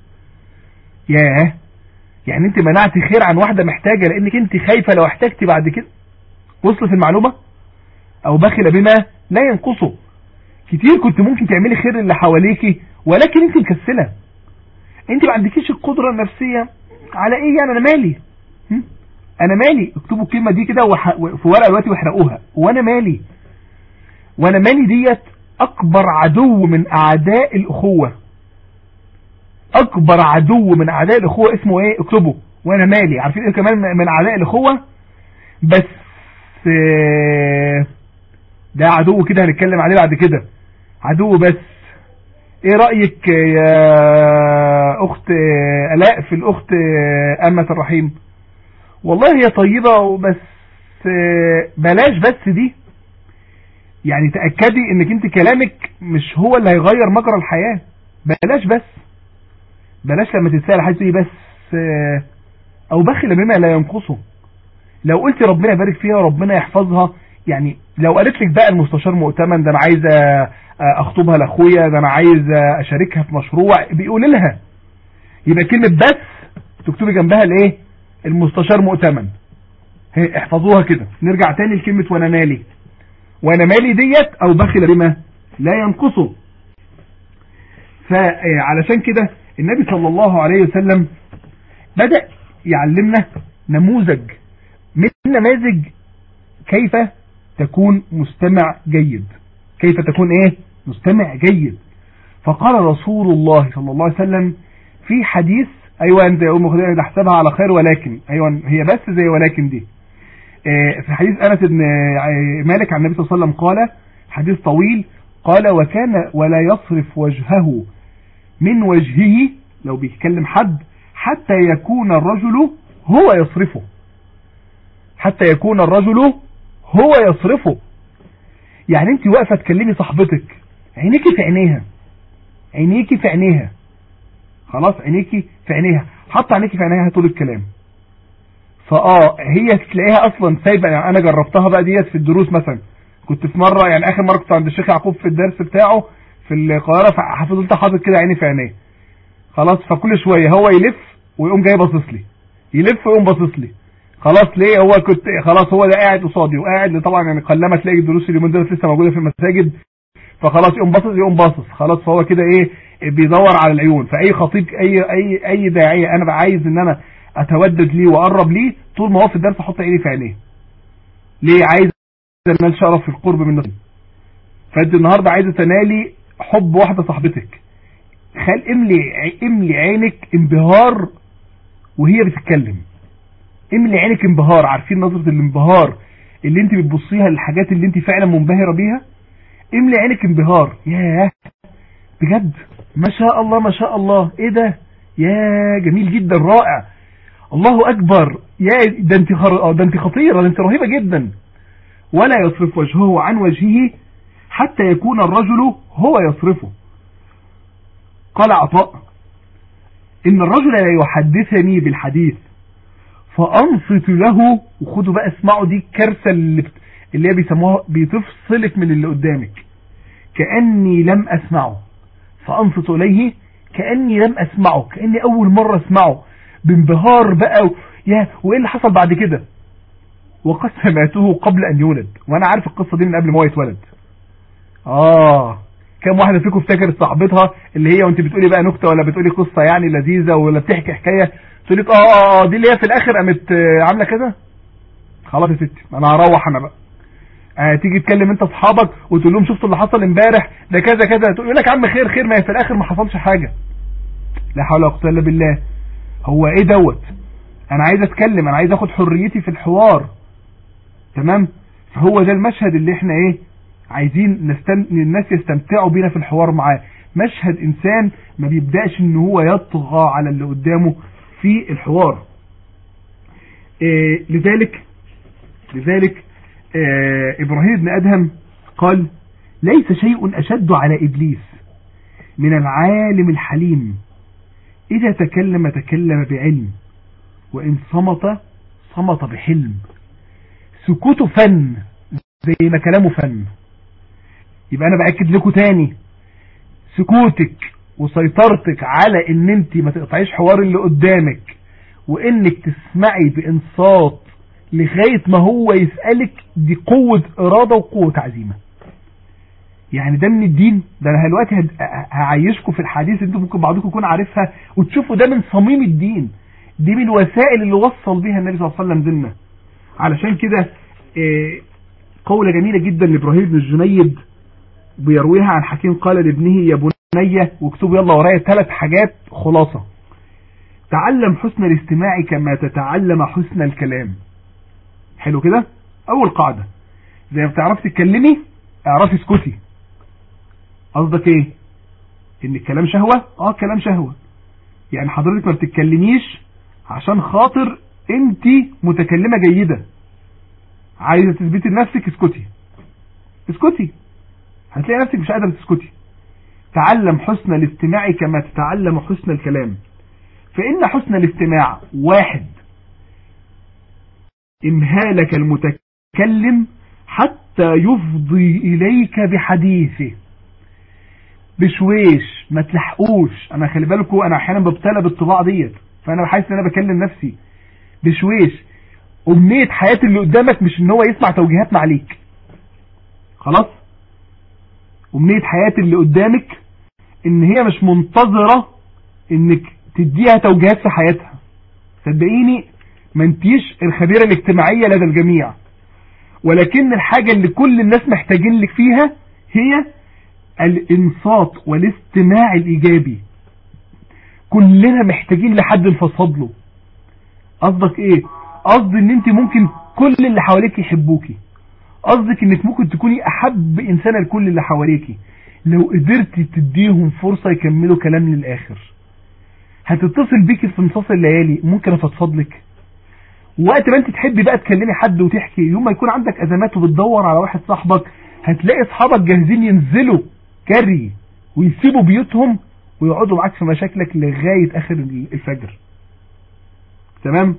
D: ياه يعني انت منعتي خير عن واحده محتاجه لانك انت خايفه لو احتجتي بعد كده وصلت المعلومه او بخل بما لا ينقصه كتير كنت ممكن تعملي خير اللي حواليكي ولكن انت مكسله انت ما عندكيش القدره النفسيه على ايه يعني انا مالي انا مالي اكتبوا الكلمه دي كده وح... في ورقه دلوقتي واحرقوها وانا مالي وانا مالي ديت اكبر عدو من اعداء الاخوه اكبر عدو من اعداء الاخوه اسمه ايه اكتبوا وانا مالي عارفين ايه كمان من اعداء الاخوه بس ده عدو كده هنتكلم عليه بعد كده عدو بس ايه رأيك يا اخت الاء في الاخت امة الرحيم والله هي طيبة بس بلاش بس دي يعني تأكدي انك انت كلامك مش هو اللي هيغير مجرى الحياة بلاش بس بلاش لما تتسأل حاجة تقولي بس او بخل بما لا ينقصه لو قلت ربنا يبارك فيها وربنا يحفظها يعني لو قالت لك بقى المستشار مؤتمن ده انا عايز اخطبها لاخويا ده انا عايز اشاركها في مشروع بيقول لها يبقى كلمة بس تكتبي جنبها الايه المستشار مؤتمن احفظوها كده نرجع تاني لكلمة وانا مالي وانا مالي ديت او بخل بما لا ينقصه فعلشان كده النبي صلى الله عليه وسلم بدأ يعلمنا نموذج من نماذج كيف تكون مستمع جيد كيف تكون ايه مستمع جيد فقال رسول الله صلى الله عليه وسلم في حديث ايوه انت يا ام خديجه تحسبها على خير ولكن ايوه هي بس زي ولكن دي في حديث انس بن مالك عن النبي صلى الله عليه وسلم قال حديث طويل قال وكان ولا يصرف وجهه من وجهه لو بيتكلم حد حتى يكون الرجل هو يصرفه حتى يكون الرجل هو يصرفه يعني انت واقفه تكلمي صاحبتك عينيكي في عينيها عينيكي في عينيها خلاص عينيكي في عينيها حط عينيكي في عينيها طول الكلام فاه هي تلاقيها اصلا سايبه يعني انا جربتها بقى ديت في الدروس مثلا كنت في مره يعني اخر مره كنت عند الشيخ يعقوب في الدرس بتاعه في القاهره ففضلت حاطط كده عيني في عينيه خلاص فكل شويه هو يلف ويقوم جاي باصص لي يلف ويقوم باصص لي خلاص ليه هو كنت خلاص هو ده قاعد قصادي وقاعد طبعا يعني قلما تلاقي الدروس اليومين دول لسه موجوده في المساجد فخلاص يقوم باصص يقوم باصص خلاص فهو كده ايه بيدور على العيون فاي خطيب اي اي اي داعيه انا بقى عايز ان انا اتودد ليه واقرب ليه طول ما هو في الدرس احط عيني في عينيه ليه عايز انال شرف في القرب من نفسي فانت النهارده عايزه تنالي حب واحده صاحبتك خل املي املي عينك انبهار وهي بتتكلم املي عينك انبهار عارفين نظرة الانبهار اللي انت بتبصيها للحاجات اللي انت فعلا منبهرة بيها املي عينك انبهار ياه بجد ما شاء الله ما شاء الله ايه ده يا جميل جدا رائع الله اكبر يا ده انت خر... ده انت خطيره ده انت رهيبه جدا ولا يصرف وجهه عن وجهه حتى يكون الرجل هو يصرفه قال عطاء ان الرجل لا يحدثني بالحديث فانصت له وخدوا بقى اسمعوا دي الكارثه اللي بت... اللي هي بيسموها بتفصلك من اللي قدامك كاني لم اسمعه فانصت اليه كاني لم اسمعه كاني اول مره اسمعه بانبهار بقى و... يا وايه اللي حصل بعد كده وقد سمعته قبل ان يولد وانا عارف القصه دي من قبل ما هو يتولد اه كم واحده فيكم افتكرت صاحبتها اللي هي وانت بتقولي بقى نكته ولا بتقولي قصه يعني لذيذه ولا بتحكي حكايه تقول لك اه اه اه دي اللي هي في الاخر قامت عامله كده خلاص يا ستي انا هروح انا بقى آه تيجي تكلم انت اصحابك وتقول لهم شفتوا اللي حصل امبارح ده كذا كذا تقول لك يا عم خير خير ما هي في الاخر ما حصلش حاجه لا حول ولا قوه الا بالله هو ايه دوت انا عايز اتكلم انا عايز اخد حريتي في الحوار تمام فهو ده المشهد اللي احنا ايه عايزين نستن... الناس يستمتعوا بينا في الحوار معاه مشهد انسان ما بيبداش ان هو يطغى على اللي قدامه في الحوار إيه لذلك لذلك إيه ابراهيم بن ادهم قال ليس شيء اشد على ابليس من العالم الحليم اذا تكلم تكلم بعلم وان صمت صمت بحلم سكوته فن زي ما كلامه فن يبقى انا باكد لكم تاني سكوتك وسيطرتك على ان انت ما تقطعيش حوار اللي قدامك وانك تسمعي بانصات لغاية ما هو يسألك دي قوة ارادة وقوة عزيمة يعني ده من الدين ده انا دلوقتي هعيشكم في الحديث انتم ممكن بعضكم يكون عارفها وتشوفوا ده من صميم الدين دي من الوسائل اللي وصل بيها النبي صلى الله عليه وسلم ديننا علشان كده قولة جميلة جدا لابراهيم بن الجنيد بيرويها عن حكيم قال لابنه يا بني واكتبوا يلا ورايا ثلاث حاجات خلاصة تعلم حسن الاستماع كما تتعلم حسن الكلام حلو كده اول قاعدة زي ما بتعرفي تتكلمي اعرفي اسكتي قصدك ايه ان الكلام شهوة اه الكلام شهوة يعني حضرتك ما بتتكلميش عشان خاطر انت متكلمة جيدة عايزة تثبتي لنفسك اسكتي اسكتي هتلاقي نفسك مش قادرة تسكتي تعلم حسن الاستماع كما تتعلم حسن الكلام فإن حسن الاستماع واحد إمهالك المتكلم حتى يفضي إليك بحديثه بشويش ما تلحقوش انا خلي بالكم انا احيانا ببتلى بالطباع ديت فانا بحس ان انا بكلم نفسي بشويش امنية حياة اللي قدامك مش ان هو يسمع توجيهات معليك خلاص امنية حياة اللي قدامك ان هي مش منتظرة انك تديها توجيهات في حياتها صدقيني ما انتيش الخبيرة الاجتماعية لدى الجميع ولكن الحاجة اللي كل الناس محتاجين لك فيها هي الانصات والاستماع الايجابي كلنا محتاجين لحد نفصد له قصدك ايه قصدي ان انت ممكن كل اللي حواليك يحبوكي قصدك انك ممكن تكوني احب انسانه لكل اللي حواليكي لو قدرتي تديهم فرصه يكملوا كلام للاخر هتتصل بيكي في انصاص الليالي ممكن افضفض لك وقت ما انت تحبي بقى تكلمي حد وتحكي يوم ما يكون عندك ازمات وبتدور على واحد صاحبك هتلاقي اصحابك جاهزين ينزلوا جري ويسيبوا بيوتهم ويقعدوا معاك في مشاكلك لغاية اخر الفجر تمام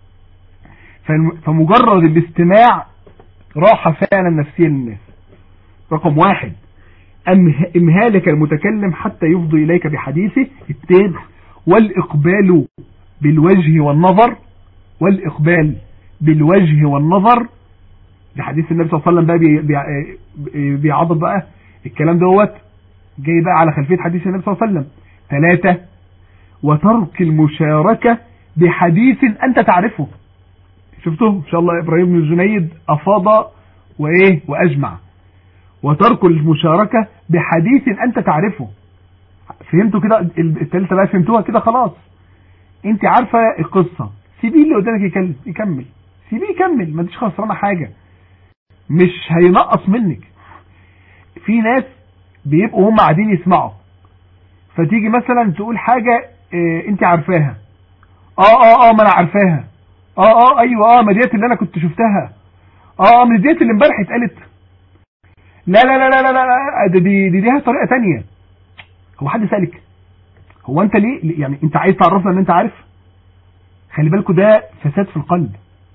D: فمجرد الاستماع راحة فعلا نفسية للناس رقم واحد امهالك المتكلم حتى يفضي اليك بحديثه اثنين والاقبال بالوجه والنظر والاقبال بالوجه والنظر لحديث النبي صلى الله عليه وسلم بقى بيعضد بقى الكلام دوت جاي بقى على خلفية حديث النبي صلى الله عليه وسلم ثلاثة وترك المشاركة بحديث أنت تعرفه شفتوا إن شاء الله إبراهيم بن الجنيد أفاض وإيه وأجمع وترك المشاركة بحديث أنت تعرفه فهمتوا كده الثالثة بقى فهمتوها كده خلاص انت عارفة القصة سيبيه اللي قدامك يكلم يكمل سيبيه يكمل ما انتش خسرانه حاجة مش هينقص منك في ناس بيبقوا هم قاعدين يسمعوا فتيجي مثلا تقول حاجة اه انت عارفاها اه اه اه ما انا عارفاها اه اه ايوه اه ما ديت اللي انا كنت شفتها اه اه من ديت اللي امبارح اتقالت لا لا لا لا لا لا دي دي, دي ليها طريقة تانية هو حد سألك هو انت ليه يعني انت عايز تعرفنا ان انت عارف خلي بالكوا ده فساد في القلب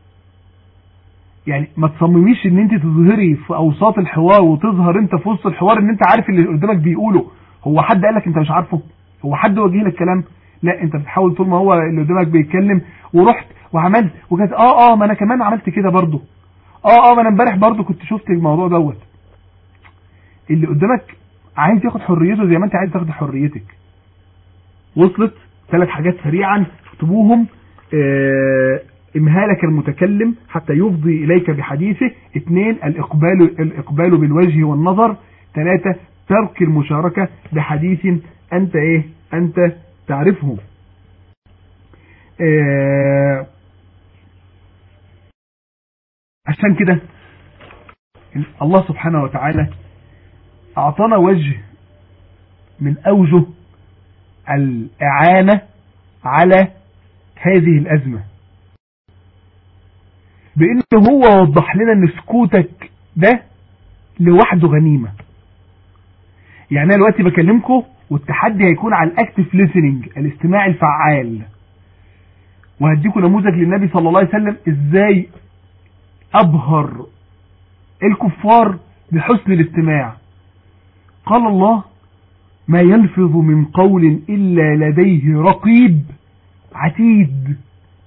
D: يعني ما تصمميش ان انت تظهري في اوساط الحوار وتظهر انت في وسط الحوار ان انت عارف اللي قدامك بيقوله هو حد قال لك انت مش عارفه هو حد وجه لك كلام لا انت بتحاول طول ما هو اللي قدامك بيتكلم ورحت وعملت وكانت اه اه ما انا كمان عملت كده برضه اه اه ما انا امبارح برضه كنت شفت الموضوع دوت اللي قدامك عايز ياخد حريته زي ما انت عايز تاخد حريتك وصلت ثلاث حاجات سريعا اكتبوهم اه امهالك المتكلم حتى يفضي اليك بحديثه اثنين الاقبال الاقبال بالوجه والنظر ثلاثة ترك المشاركة بحديث انت ايه انت تعرفه اه عشان كده الله سبحانه وتعالى اعطانا وجه من اوجه الاعانة على هذه الازمة بان هو وضح لنا ان سكوتك ده لوحده غنيمة يعني انا دلوقتي بكلمكم والتحدي هيكون على الاكتف ليسننج الاستماع الفعال وهديكم نموذج للنبي صلى الله عليه وسلم ازاي ابهر الكفار بحسن الاستماع قال الله ما يلفظ من قول إلا لديه رقيب عتيد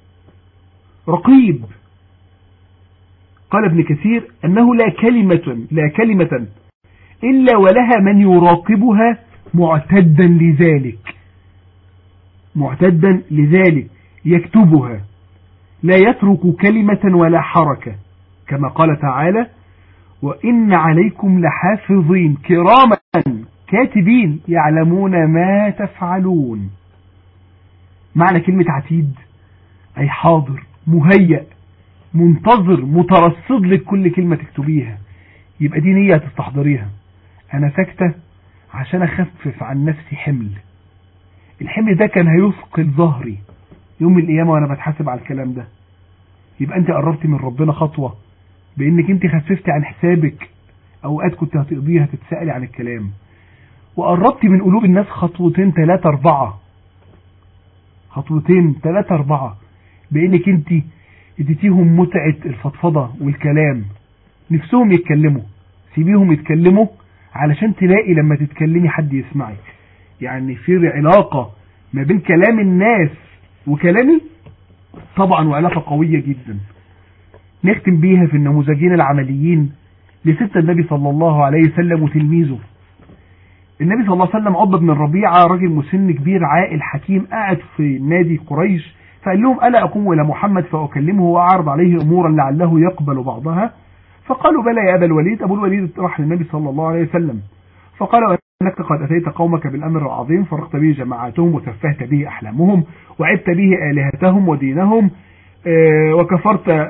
D: رقيب قال ابن كثير أنه لا كلمة لا كلمة إلا ولها من يراقبها معتدا لذلك معتدا لذلك يكتبها لا يترك كلمة ولا حركة كما قال تعالى وإن عليكم لحافظين كراما كاتبين يعلمون ما تفعلون معنى كلمة عتيد أي حاضر مهيأ منتظر مترصد لك كل كلمة تكتبيها يبقى دي نية تستحضريها أنا ساكتة عشان أخفف عن نفسي حمل الحمل ده كان هيثقل ظهري يوم القيامة وأنا بتحاسب على الكلام ده يبقى أنت قربتي من ربنا خطوة بانك انت خففتي عن حسابك اوقات كنت هتقضيها تتسألي عن الكلام وقربتي من قلوب الناس خطوتين ثلاثة اربعة خطوتين ثلاثة اربعة بانك انت اديتيهم متعة الفضفضة والكلام نفسهم يتكلموا سيبيهم يتكلموا علشان تلاقي لما تتكلمي حد يسمعك يعني في علاقة ما بين كلام الناس وكلامي طبعا وعلاقة قوية جدا نختم بيها في النموذجين العمليين لست النبي صلى الله عليه وسلم وتلميذه النبي صلى الله عليه وسلم عقبة بن الربيعة راجل مسن كبير عاقل حكيم قاعد في نادي قريش فقال لهم ألا أقوم إلى محمد فأكلمه وأعرض عليه أمورا لعله يقبل بعضها فقالوا بلى يا أبا الوليد أبو الوليد راح للنبي صلى الله عليه وسلم فقال أنك قد أتيت قومك بالأمر العظيم فرقت به جماعاتهم وسفهت به أحلامهم وعبت به آلهتهم ودينهم وكفرت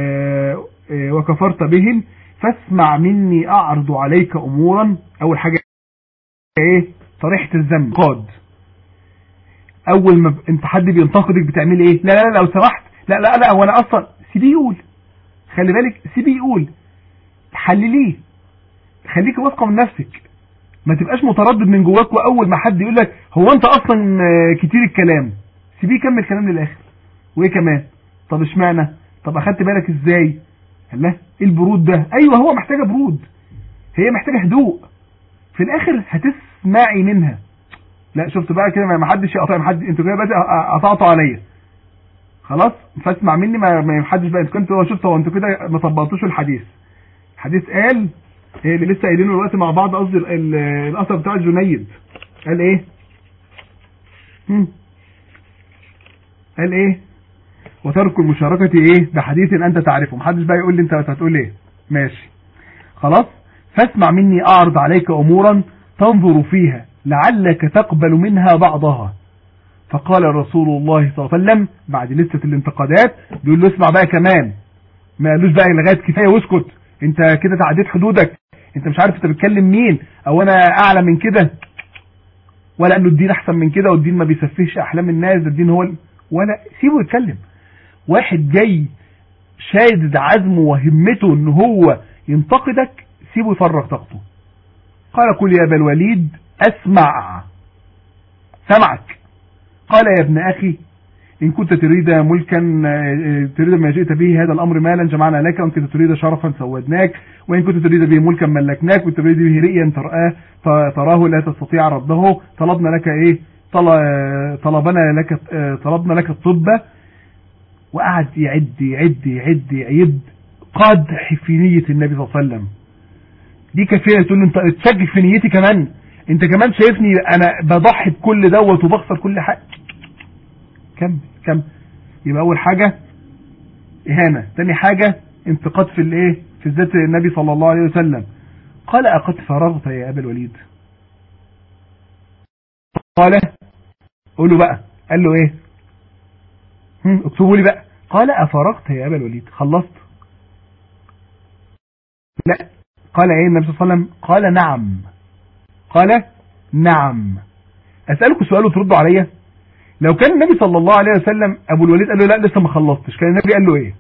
D: وكفرت بهم فاسمع مني أعرض عليك أمورا أول حاجة إيه طريحة الذنب قاد أول ما أنت حد بينتقدك بتعمل إيه لا لا لا لو سمحت لا لا لا وأنا أصلا سيبيه يقول خلي بالك سيبيه يقول حلليه خليك واثقه من نفسك ما تبقاش متردد من جواك واول ما حد يقول لك هو انت اصلا كتير الكلام سيبيه يكمل كلام للاخر وايه كمان طب اشمعنى طب اخدت بالك ازاي الله ايه البرود ده ايوه هو محتاجه برود هي محتاجه هدوء في الاخر هتسمعي منها لا شفت بقى كده ما حدش يقطع ما حد انتوا كده بقى قطعتوا عليا خلاص فاسمع مني ما ما حدش بقى انتوا كنتوا شفتوا هو انتوا كده ما طبقتوش الحديث الحديث قال ايه اللي لسه قايلينه دلوقتي مع بعض قصدي الاثر بتاع الجنيد قال ايه هم. قال ايه وترك المشاركة ايه بحديث انت تعرفه محدش بقى يقول لي انت هتقول ايه ماشي خلاص فاسمع مني اعرض عليك امورا تنظر فيها لعلك تقبل منها بعضها فقال رسول الله صلى الله عليه وسلم بعد لسه الانتقادات بيقول له اسمع بقى كمان ما قالوش بقى لغايه كفايه واسكت انت كده تعديت حدودك انت مش عارف انت بتكلم مين او انا اعلى من كده ولا انه الدين احسن من كده والدين ما بيسفهش احلام الناس ده الدين هو ولا سيبه يتكلم واحد جاي شادد عزمه وهمته ان هو ينتقدك سيبه يفرغ طاقته قال قل يا ابا الوليد اسمع سمعك قال يا ابن اخي إن كنت تريد ملكا تريد ما جئت به هذا الأمر مالا جمعنا لك وإن كنت تريد شرفا سودناك وإن كنت تريد به ملكا ملكناك وإن تريد به رئيا ترآه تراه لا تستطيع رده طلبنا لك إيه طلبنا لك طلبنا لك الطب وقعد يعد يعد يعد يعد قدح في نية النبي صلى الله عليه وسلم دي كفاية تقول له انت تسجل في نيتي كمان انت كمان شايفني انا بضحي بكل دوت وبخسر كل حاجة كم كم يبقى اول حاجة اهانة تاني حاجة انتقاد في الايه في ذات النبي صلى الله عليه وسلم قال اقد فرغت يا ابا الوليد قال قول له بقى قال له ايه اكتبوا لي بقى قال افرغت يا ابا الوليد خلصت لا قال ايه النبي صلى الله عليه وسلم قال نعم قال نعم اسألكم سؤال وتردوا عليا لو كان النبي صلى الله عليه وسلم ابو الوليد قال له لا لسه ما خلصتش كان النبي قال له ايه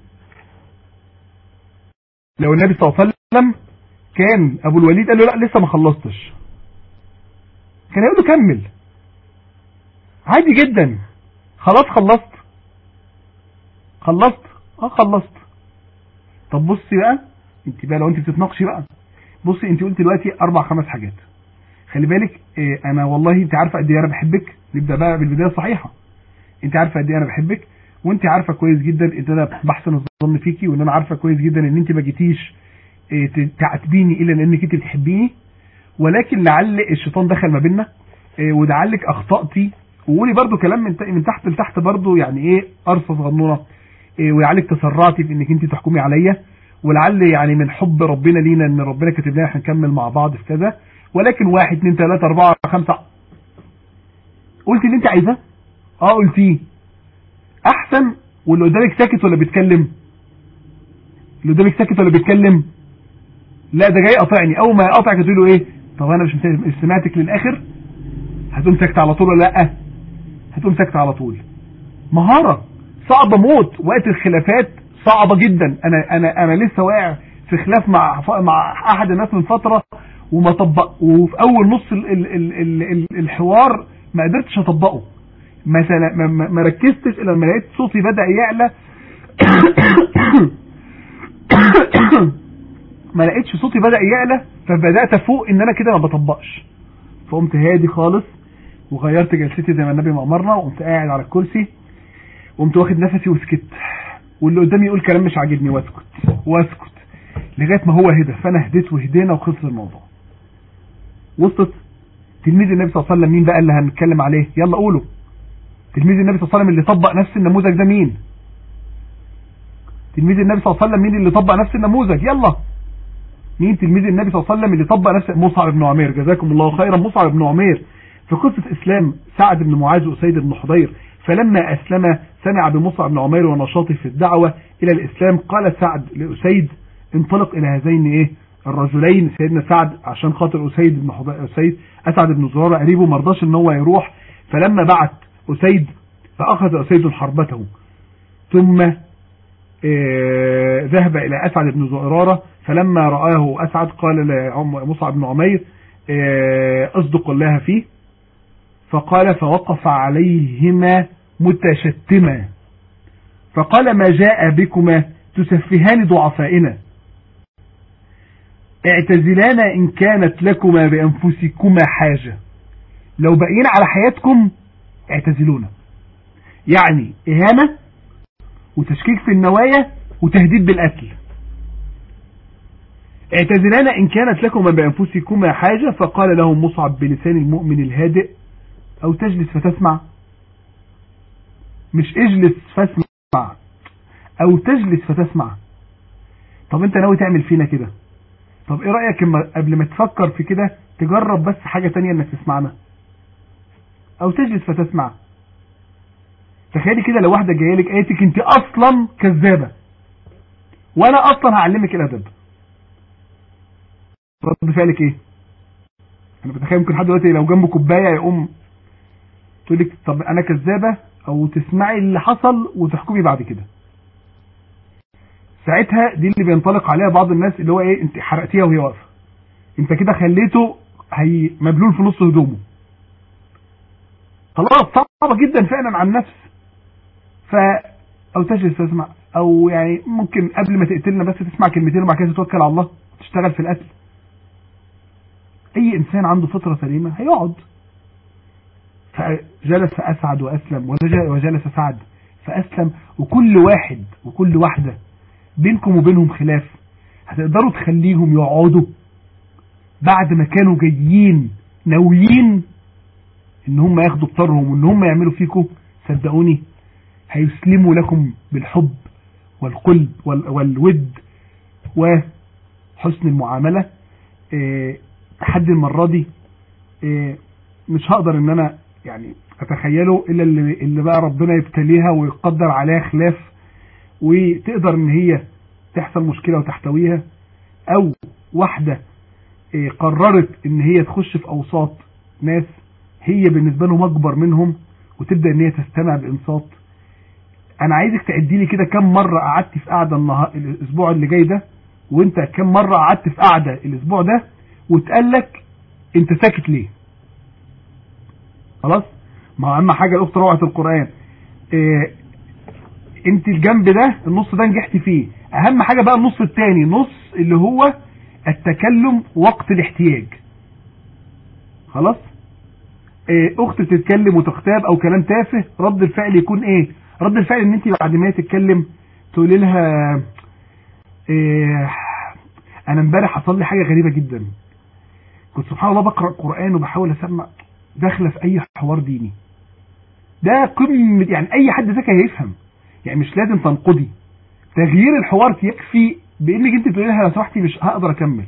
D: لو النبي صلى الله عليه وسلم كان ابو الوليد قال له لا لسه ما خلصتش كان يقول له كمل عادي جدا خلاص خلصت خلصت اه خلصت طب بصي بقى انت بقى لو انت بتتناقشي بقى بصي انت قلت دلوقتي اربع خمس حاجات خلي بالك اه انا والله انت عارفه قد ايه انا بحبك نبدا بقى بالبدايه الصحيحه انت عارفه قد ايه انا بحبك وانت عارفه كويس جدا ان انا بحسن الظن فيكي وان انا عارفه كويس جدا ان انت ما جيتيش اه تعاتبيني الا لانك انت بتحبيني ولكن لعل الشيطان دخل ما بيننا اه ولعلك اخطاتي وقولي برضو كلام من من تحت لتحت برضو يعني ايه قرصه صغنونه ولعلك تسرعتي في انك انت تحكمي عليا ولعل يعني من حب ربنا لينا ان ربنا كاتب لنا احنا نكمل مع بعض في كذا ولكن واحد اتنين تلاتة اربعة خمسة قلت اللي انت عايزاه اه قلتيه احسن واللي قدامك ساكت ولا بيتكلم اللي قدامك ساكت ولا بيتكلم لا ده جاي قاطعني اول ما يقاطعك تقول له ايه طب انا مش سمعتك للاخر هتقوم ساكت على طول ولا لا هتقوم ساكت على طول مهارة صعبة موت وقت الخلافات صعبة جدا انا انا انا لسه واقع في خلاف مع مع احد الناس من فترة وما طبق وفي اول نص ال ال ال ال ال الحوار ما قدرتش اطبقه مثلا ما, ما ركزتش الا لما لقيت صوتي بدا يعلى ما لقيتش صوتي بدأ يعلى فبدأت افوق ان انا كده ما بطبقش فقمت هادي خالص وغيرت جلستي زي ما النبي ما امرنا وقمت قاعد على الكرسي وقمت واخد نفسي وسكت واللي قدامي يقول كلام مش عاجبني واسكت واسكت لغايه ما هو هدى فانا هديت وهدينا وخلص الموضوع وصلت تلميذ النبي صلى الله عليه وسلم مين بقى اللي هنتكلم عليه يلا قولوا تلميذ النبي صلى الله عليه وسلم اللي طبق نفس النموذج ده مين تلميذ النبي صلى الله عليه وسلم مين اللي طبق نفس النموذج يلا مين تلميذ النبي صلى الله عليه وسلم اللي طبق نفس مصعب بن عمير جزاكم الله خيرا مصعب بن عمير في قصة اسلام سعد بن معاذ واسيد بن حضير فلما اسلم سمع بمصعب بن عمير ونشاطه في الدعوة الى الاسلام قال سعد لاسيد انطلق الى هذين ايه الرجلين سيدنا سعد عشان خاطر اسيد بن حضير اسيد اسعد بن زراره قريبه ما رضاش ان هو يروح فلما بعت اسيد فاخذ اسيد حربته ثم آه ذهب الى اسعد بن زراره فلما رآه اسعد قال لمصعب بن عمير آه اصدق الله فيه فقال فوقف عليهما متشتما فقال ما جاء بكما تسفهان ضعفائنا اعتزلانا إن كانت لكما بأنفسكما حاجة لو بقينا على حياتكم اعتزلونا يعني إهانة وتشكيك في النوايا وتهديد بالقتل اعتزلانا إن كانت لكما بأنفسكما حاجة فقال لهم مصعب بلسان المؤمن الهادئ أو تجلس فتسمع مش اجلس فاسمع أو تجلس فتسمع طب انت ناوي تعمل فينا كده طب ايه رأيك اما قبل ما تفكر في كده تجرب بس حاجة تانية انك تسمعنا او تجلس فتسمع تخيلي كده لو واحدة جايه لك قالت انت اصلا كذابة وانا اصلا هعلمك الادب رد فعلك ايه انا بتخيل ممكن حد دلوقتي لو جنبه كوبايه يقوم تقول لك طب انا كذابه او تسمعي اللي حصل وتحكمي بعد كده ساعتها دي اللي بينطلق عليها بعض الناس اللي هو ايه انت حرقتيها وهي واقفه انت كده خليته هي مبلول في نص هدومه خلاص صعبه جدا فعلا على النفس ف او تجلس تسمع او يعني ممكن قبل ما تقتلنا بس تسمع كلمتين وبعد كده تتوكل على الله وتشتغل في القتل اي انسان عنده فطره سليمه هيقعد فجلس اسعد واسلم وجلس سعد فاسلم وكل واحد وكل واحده بينكم وبينهم خلاف هتقدروا تخليهم يقعدوا بعد ما كانوا جايين ناويين ان هم ياخدوا بطارهم وان هم يعملوا فيكم صدقوني هيسلموا لكم بالحب والقلب والود وحسن المعاملة اه تحدي المرة دي اه مش هقدر ان انا يعني اتخيله الا اللي, اللي بقى ربنا يبتليها ويقدر عليها خلاف وتقدر ان هي تحصل مشكلة وتحتويها او واحدة اه قررت ان هي تخش في اوساط ناس هي بالنسبة لهم اكبر منهم وتبدأ ان هي تستمع بانصات انا عايزك تعدي لي كده كم مرة قعدت في قعدة النهار الاسبوع اللي جاي ده وانت كم مرة قعدت في قعدة الاسبوع ده وتقال لك انت ساكت ليه خلاص ما هو اهم حاجة الاخت روعة القرآن إيه انت الجنب ده النص ده نجحت فيه اهم حاجة بقى النص التاني نص اللي هو التكلم وقت الاحتياج خلاص إيه اخت بتتكلم وتغتاب او كلام تافه رد الفعل يكون ايه رد الفعل ان انت بعد ما هي تتكلم تقولي لها إيه انا امبارح حصل لي حاجه غريبه جدا كنت سبحان الله بقرا القران وبحاول اسمع داخله في اي حوار ديني ده قمه يعني اي حد ذكي هيفهم يعني مش لازم تنقضي تغيير الحوار يكفي بانك انت تقولي لها لو سمحتي مش هقدر اكمل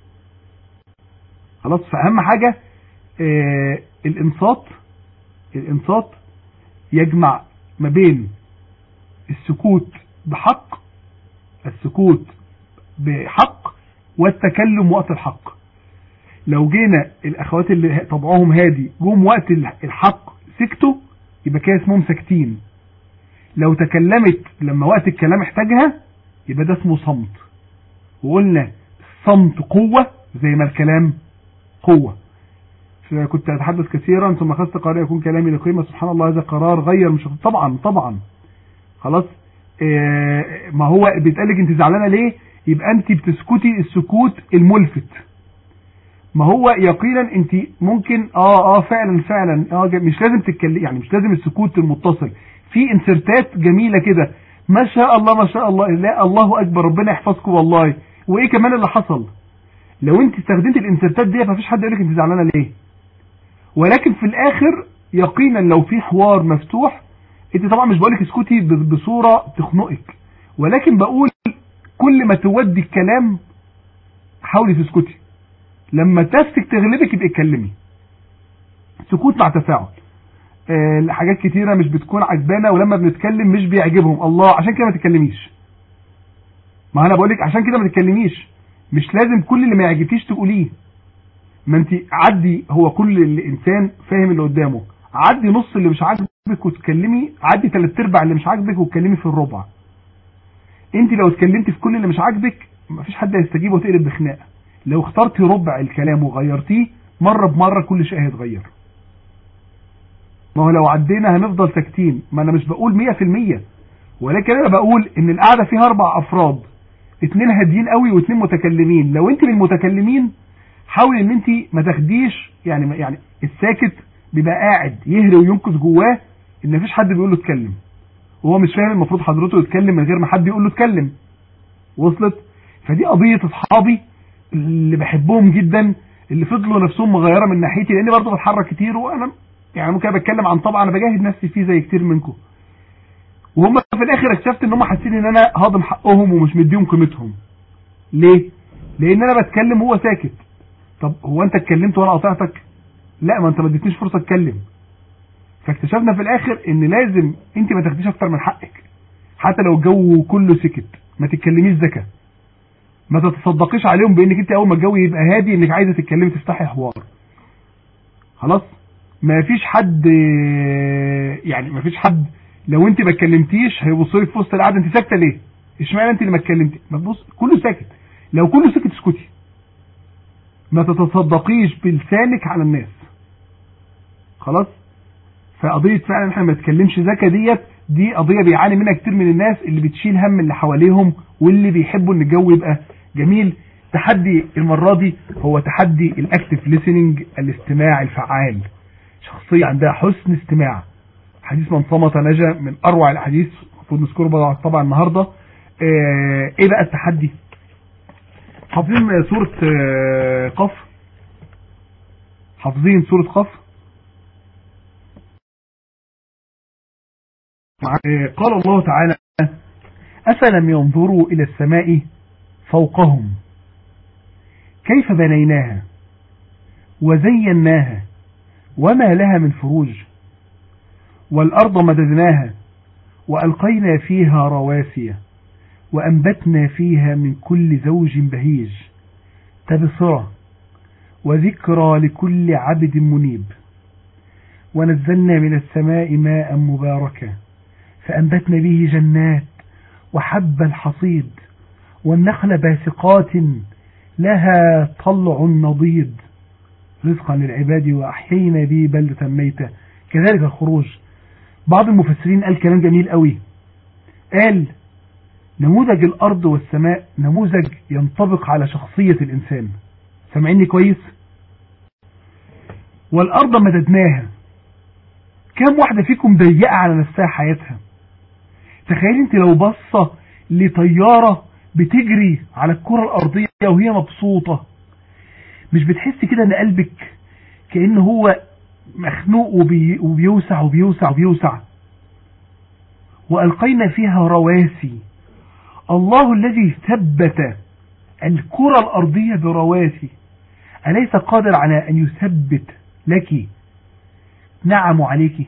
D: خلاص فاهم حاجه إيه الانصات الانصات يجمع ما بين السكوت بحق السكوت بحق والتكلم وقت الحق لو جينا الاخوات اللي طبعهم هادي جم وقت الحق سكتوا يبقى كده اسمهم ساكتين لو تكلمت لما وقت الكلام احتاجها يبقى ده اسمه صمت وقلنا الصمت قوة زي ما الكلام قوة كنت أتحدث كثيرا ثم أخذت قرار يكون كلامي لقيمة سبحان الله هذا قرار غير مش طبعا طبعا خلاص آه، ما هو بيتقالك انت زعلانه ليه يبقى انت بتسكتي السكوت الملفت ما هو يقينا انت ممكن اه اه فعلا فعلا اه ج- مش لازم تتكلم يعني مش لازم السكوت المتصل في انسرتات جميله كده ما شاء الله ما شاء الله لا الله اكبر ربنا يحفظكم والله وايه كمان اللي حصل لو انت استخدمت الانسرتات دي مفيش حد يقول لك انت زعلانه ليه ولكن في الاخر يقينا لو في حوار مفتوح انت طبعا مش بقولك اسكتي ب- بصوره تخنقك ولكن بقول كل ما تودي الكلام حاولي تسكتي لما نفسك تغلبك يبقى اتكلمي سكوت مع تفاعل آه، حاجات كتيره مش بتكون عجبانه ولما بنتكلم مش بيعجبهم الله عشان كده ما تتكلميش ما انا بقولك عشان كده ما تتكلميش مش لازم كل اللي ما يعجبكيش تقوليه ما انت عدي هو كل الانسان فاهم اللي قدامه عدي نص اللي مش عاجبك وتكلمي عدي ثلاث ارباع اللي مش عاجبك وتكلمي في الربع انت لو اتكلمتي في كل اللي مش عاجبك مفيش حد هيستجيب وتقلب بخناقه لو اخترتي ربع الكلام وغيرتيه مره بمره كل شيء هيتغير ما هو لو عدينا هنفضل ساكتين ما انا مش بقول 100% ولكن انا بقول ان القعده فيها اربع افراد اتنين هاديين قوي واتنين متكلمين لو انت من المتكلمين حاول ان انت ما تاخديش يعني يعني الساكت بيبقى قاعد يهري وينقذ جواه ان مفيش حد بيقول له اتكلم وهو مش فاهم المفروض حضرته يتكلم من غير ما حد يقول له اتكلم وصلت فدي قضيه اصحابي اللي بحبهم جدا اللي فضلوا نفسهم مغيره من ناحيتي لاني برضه بتحرك كتير وانا يعني ممكن بتكلم عن طبعا انا بجاهد نفسي فيه زي كتير منكم وهم في الاخر اكتشفت ان هم حاسين ان انا هاضم حقهم ومش مديهم قيمتهم ليه لان انا بتكلم وهو ساكت طب هو انت اتكلمت وانا قاطعتك لا ما انت ما اديتنيش فرصه اتكلم فاكتشفنا في الاخر ان لازم انت ما تاخديش اكتر من حقك حتى لو الجو كله سكت ما تتكلميش ذكا ما تتصدقيش عليهم بانك انت اول ما الجو يبقى هادي انك عايزه تتكلمي تفتحي حوار خلاص ما فيش حد يعني ما فيش حد لو انت ما اتكلمتيش هيبص لك في وسط القعده انت ساكته ليه اشمعنى انت اللي ما اتكلمتي ما تبص كله ساكت لو كله سكت اسكتي ما تتصدقيش بلسانك على الناس خلاص فقضيه فعلا احنا ما نتكلمش ذكا ديت دي قضيه بيعاني منها كتير من الناس اللي بتشيل هم اللي حواليهم واللي بيحبوا ان الجو يبقى جميل تحدي المره دي هو تحدي الاكتف ليسننج الاستماع الفعال شخصيه عندها حسن استماع حديث من صمت نجا من اروع الاحاديث المفروض نذكره طبعا النهارده اه ايه بقى التحدي حافظين سوره اه قف حافظين سوره قف قال الله تعالى أفلم ينظروا إلى السماء فوقهم كيف بنيناها وزيناها وما لها من فروج والأرض مددناها وألقينا فيها رواسي وأنبتنا فيها من كل زوج بهيج تبصرة وذكرى لكل عبد منيب ونزلنا من السماء ماء مباركا فأنبتنا به جنات وحب الحصيد والنخل باسقات لها طلع نضيد رزقا للعباد وأحيينا به بلدة ميتة كذلك الخروج بعض المفسرين قال كلام جميل قوي قال نموذج الأرض والسماء نموذج ينطبق على شخصية الإنسان سامعيني كويس والأرض مددناها كم واحدة فيكم ضيقة على نفسها حياتها تخيل انت لو بصة لطيارة بتجري على الكرة الأرضية وهي مبسوطة مش بتحس كده ان قلبك كأن هو مخنوق وبي وبيوسع وبيوسع وبيوسع وألقينا فيها رواسي الله الذي ثبت الكرة الأرضية برواسي أليس قادر على أن يثبت لك نعم عليك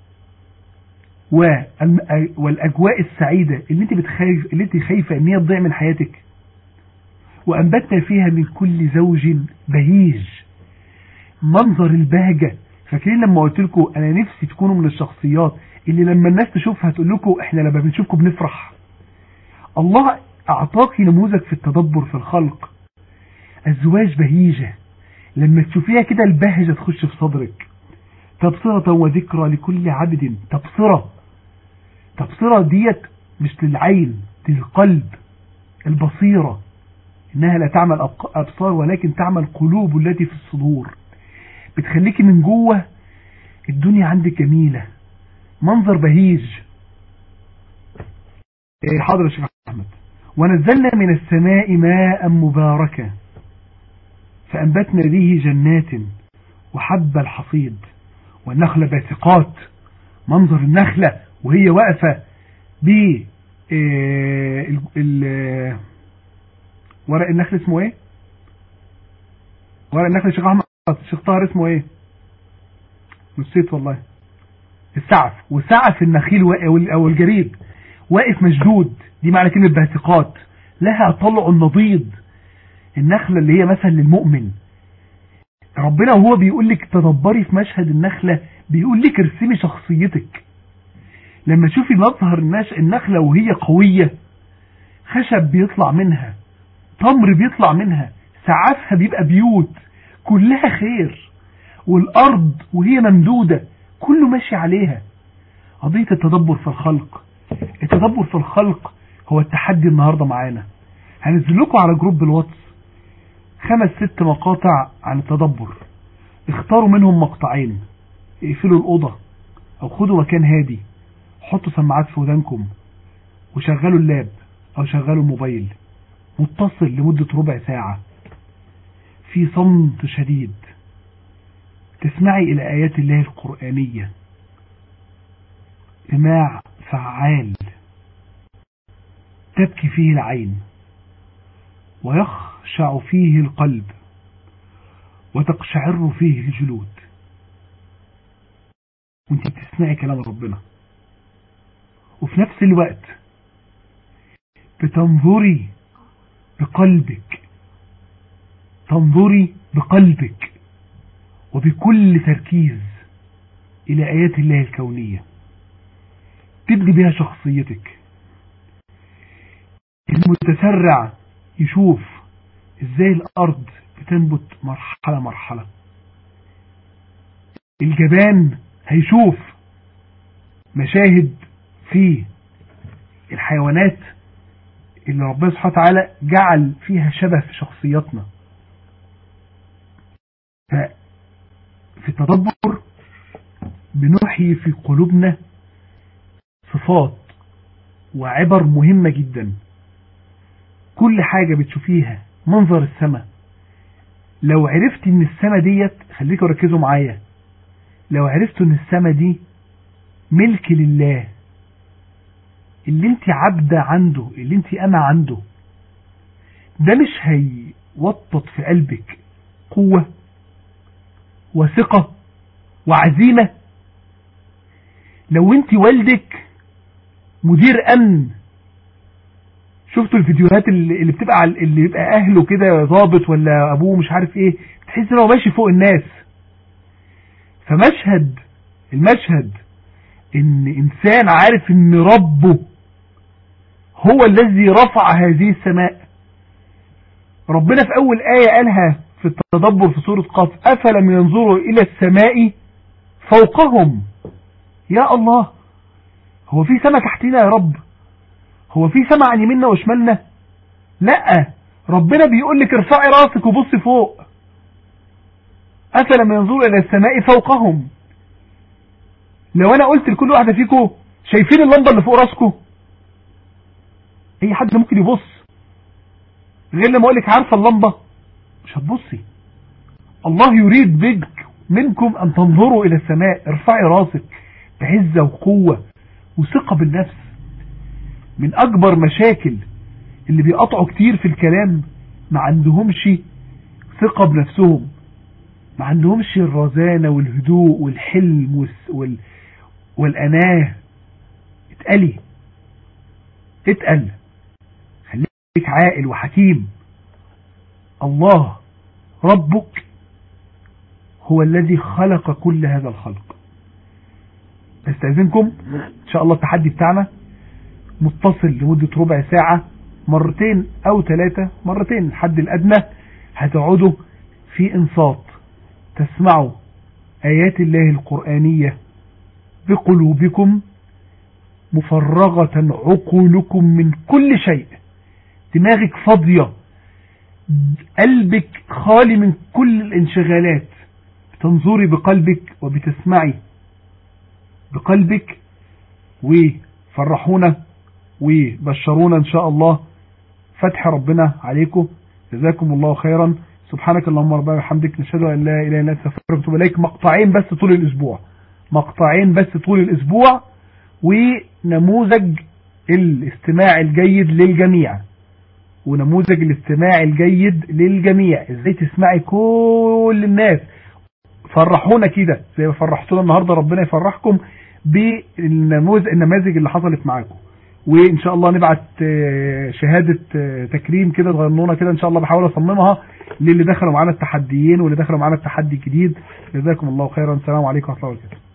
D: والأجواء السعيدة اللي انت بتخايف اللي انت خايفة ان هي تضيع من حياتك وأنبتنا فيها من كل زوج بهيج منظر البهجة فاكرين لما قلت لكم أنا نفسي تكونوا من الشخصيات اللي لما الناس تشوفها تقول لكم احنا لما بنشوفكم بنفرح الله أعطاك نموذج في التدبر في الخلق الزواج بهيجة لما تشوفيها كده البهجة تخش في صدرك تبصرة وذكرى لكل عبد تبصرة تبصرة ديت مش للعين للقلب البصيرة إنها لا تعمل أبصار ولكن تعمل قلوب التي في الصدور بتخليكي من جوه الدنيا عندك جميلة منظر بهيج إيه حاضر يا شيخ أحمد ونزلنا من السماء ماء مباركا فأنبتنا به جنات وحب الحصيد والنخل باسقات منظر النخلة وهي واقفة ب ورق النخل اسمه ايه ورق النخل شيخ احمد شيخ طاهر اسمه ايه نسيت والله السعف وسعف النخيل او الجريد واقف مشدود دي معنى كلمة باسقات لها طلع النضيد النخلة اللي هي مثل للمؤمن ربنا وهو بيقول لك تدبري في مشهد النخلة بيقول لك ارسمي شخصيتك لما تشوفي مظهر النخلة وهي قوية خشب بيطلع منها تمر بيطلع منها سعافها بيبقى بيوت كلها خير والأرض وهي ممدودة كله ماشي عليها قضية التدبر في الخلق التدبر في الخلق هو التحدي النهاردة معانا هنزل لكم على جروب الواتس خمس ست مقاطع عن التدبر اختاروا منهم مقطعين اقفلوا الأوضة او خدوا مكان هادي حطوا سماعات في ودانكم وشغلوا اللاب او شغلوا الموبايل متصل لمدة ربع ساعة في صمت شديد تسمعي إلى آيات الله القرآنية سماع فعال تبكي فيه العين ويخشع فيه القلب وتقشعر فيه الجلود وانت بتسمعي كلام ربنا وفي نفس الوقت بتنظري بقلبك تنظري بقلبك وبكل تركيز إلى آيات الله الكونية تبني بها شخصيتك المتسرع يشوف ازاي الأرض بتنبت مرحلة مرحلة الجبان هيشوف مشاهد في الحيوانات اللي ربنا سبحانه وتعالى جعل فيها شبه في شخصياتنا ففي التدبر بنحيي في قلوبنا صفات وعبر مهمة جدا كل حاجة بتشوفيها منظر السماء لو عرفت ان السماء ديت خليكم ركزوا معايا لو عرفتوا ان السماء دي ملك لله اللي انت عبدة عنده اللي انت انا عنده ده مش هيوطط في قلبك قوة وثقة وعزيمة لو انت والدك مدير امن شفتوا الفيديوهات اللي, اللي بتبقى اللي بيبقى اهله كده ضابط ولا ابوه مش عارف ايه تحس انه ماشي فوق الناس فمشهد المشهد ان انسان عارف ان ربه هو الذي رفع هذه السماء ربنا في اول آية قالها في التدبر في سورة قاف افلم ينظروا الى السماء فوقهم يا الله هو في سماء تحتنا يا رب هو في سماء عن يميننا وشمالنا لا ربنا بيقول لك ارفعي راسك وبصي فوق افلم ينظروا الى السماء فوقهم لو انا قلت لكل واحدة فيكم شايفين اللمبة اللي فوق راسكم اي حد ممكن يبص غير لما اقول لك عارفه اللمبه مش هتبصي الله يريد بك منكم ان تنظروا الى السماء ارفعي راسك بعزه وقوه وثقه بالنفس من اكبر مشاكل اللي بيقطعوا كتير في الكلام ما عندهمش ثقه بنفسهم ما عندهمش الرزانه والهدوء والحلم وال... والاناه اتقلي اتقل خليك عاقل وحكيم الله ربك هو الذي خلق كل هذا الخلق استاذنكم ان شاء الله التحدي بتاعنا متصل لمدة ربع ساعة مرتين او ثلاثة مرتين الحد الادنى هتقعدوا في انصات تسمعوا ايات الله القرآنية بقلوبكم مفرغة عقولكم من كل شيء دماغك فاضية قلبك خالي من كل الانشغالات بتنظري بقلبك وبتسمعي بقلبك وفرحونا وبشرونا ان شاء الله فتح ربنا عليكم جزاكم الله خيرا سبحانك اللهم ربنا وبحمدك نشهد ان لا اله الا انت نستغفرك ونتوب اليك مقطعين بس طول الاسبوع مقطعين بس طول الاسبوع ونموذج الاستماع الجيد للجميع ونموذج الاستماع الجيد للجميع ازاي تسمعي كل الناس فرحونا كده زي ما فرحتونا النهارده ربنا يفرحكم بالنموذج النماذج اللي حصلت معاكم وان شاء الله نبعت شهادة تكريم كده تغنونا كده ان شاء الله بحاول اصممها للي دخلوا معانا التحديين واللي دخلوا معانا التحدي الجديد جزاكم الله خيرا السلام عليكم ورحمه الله وبركاته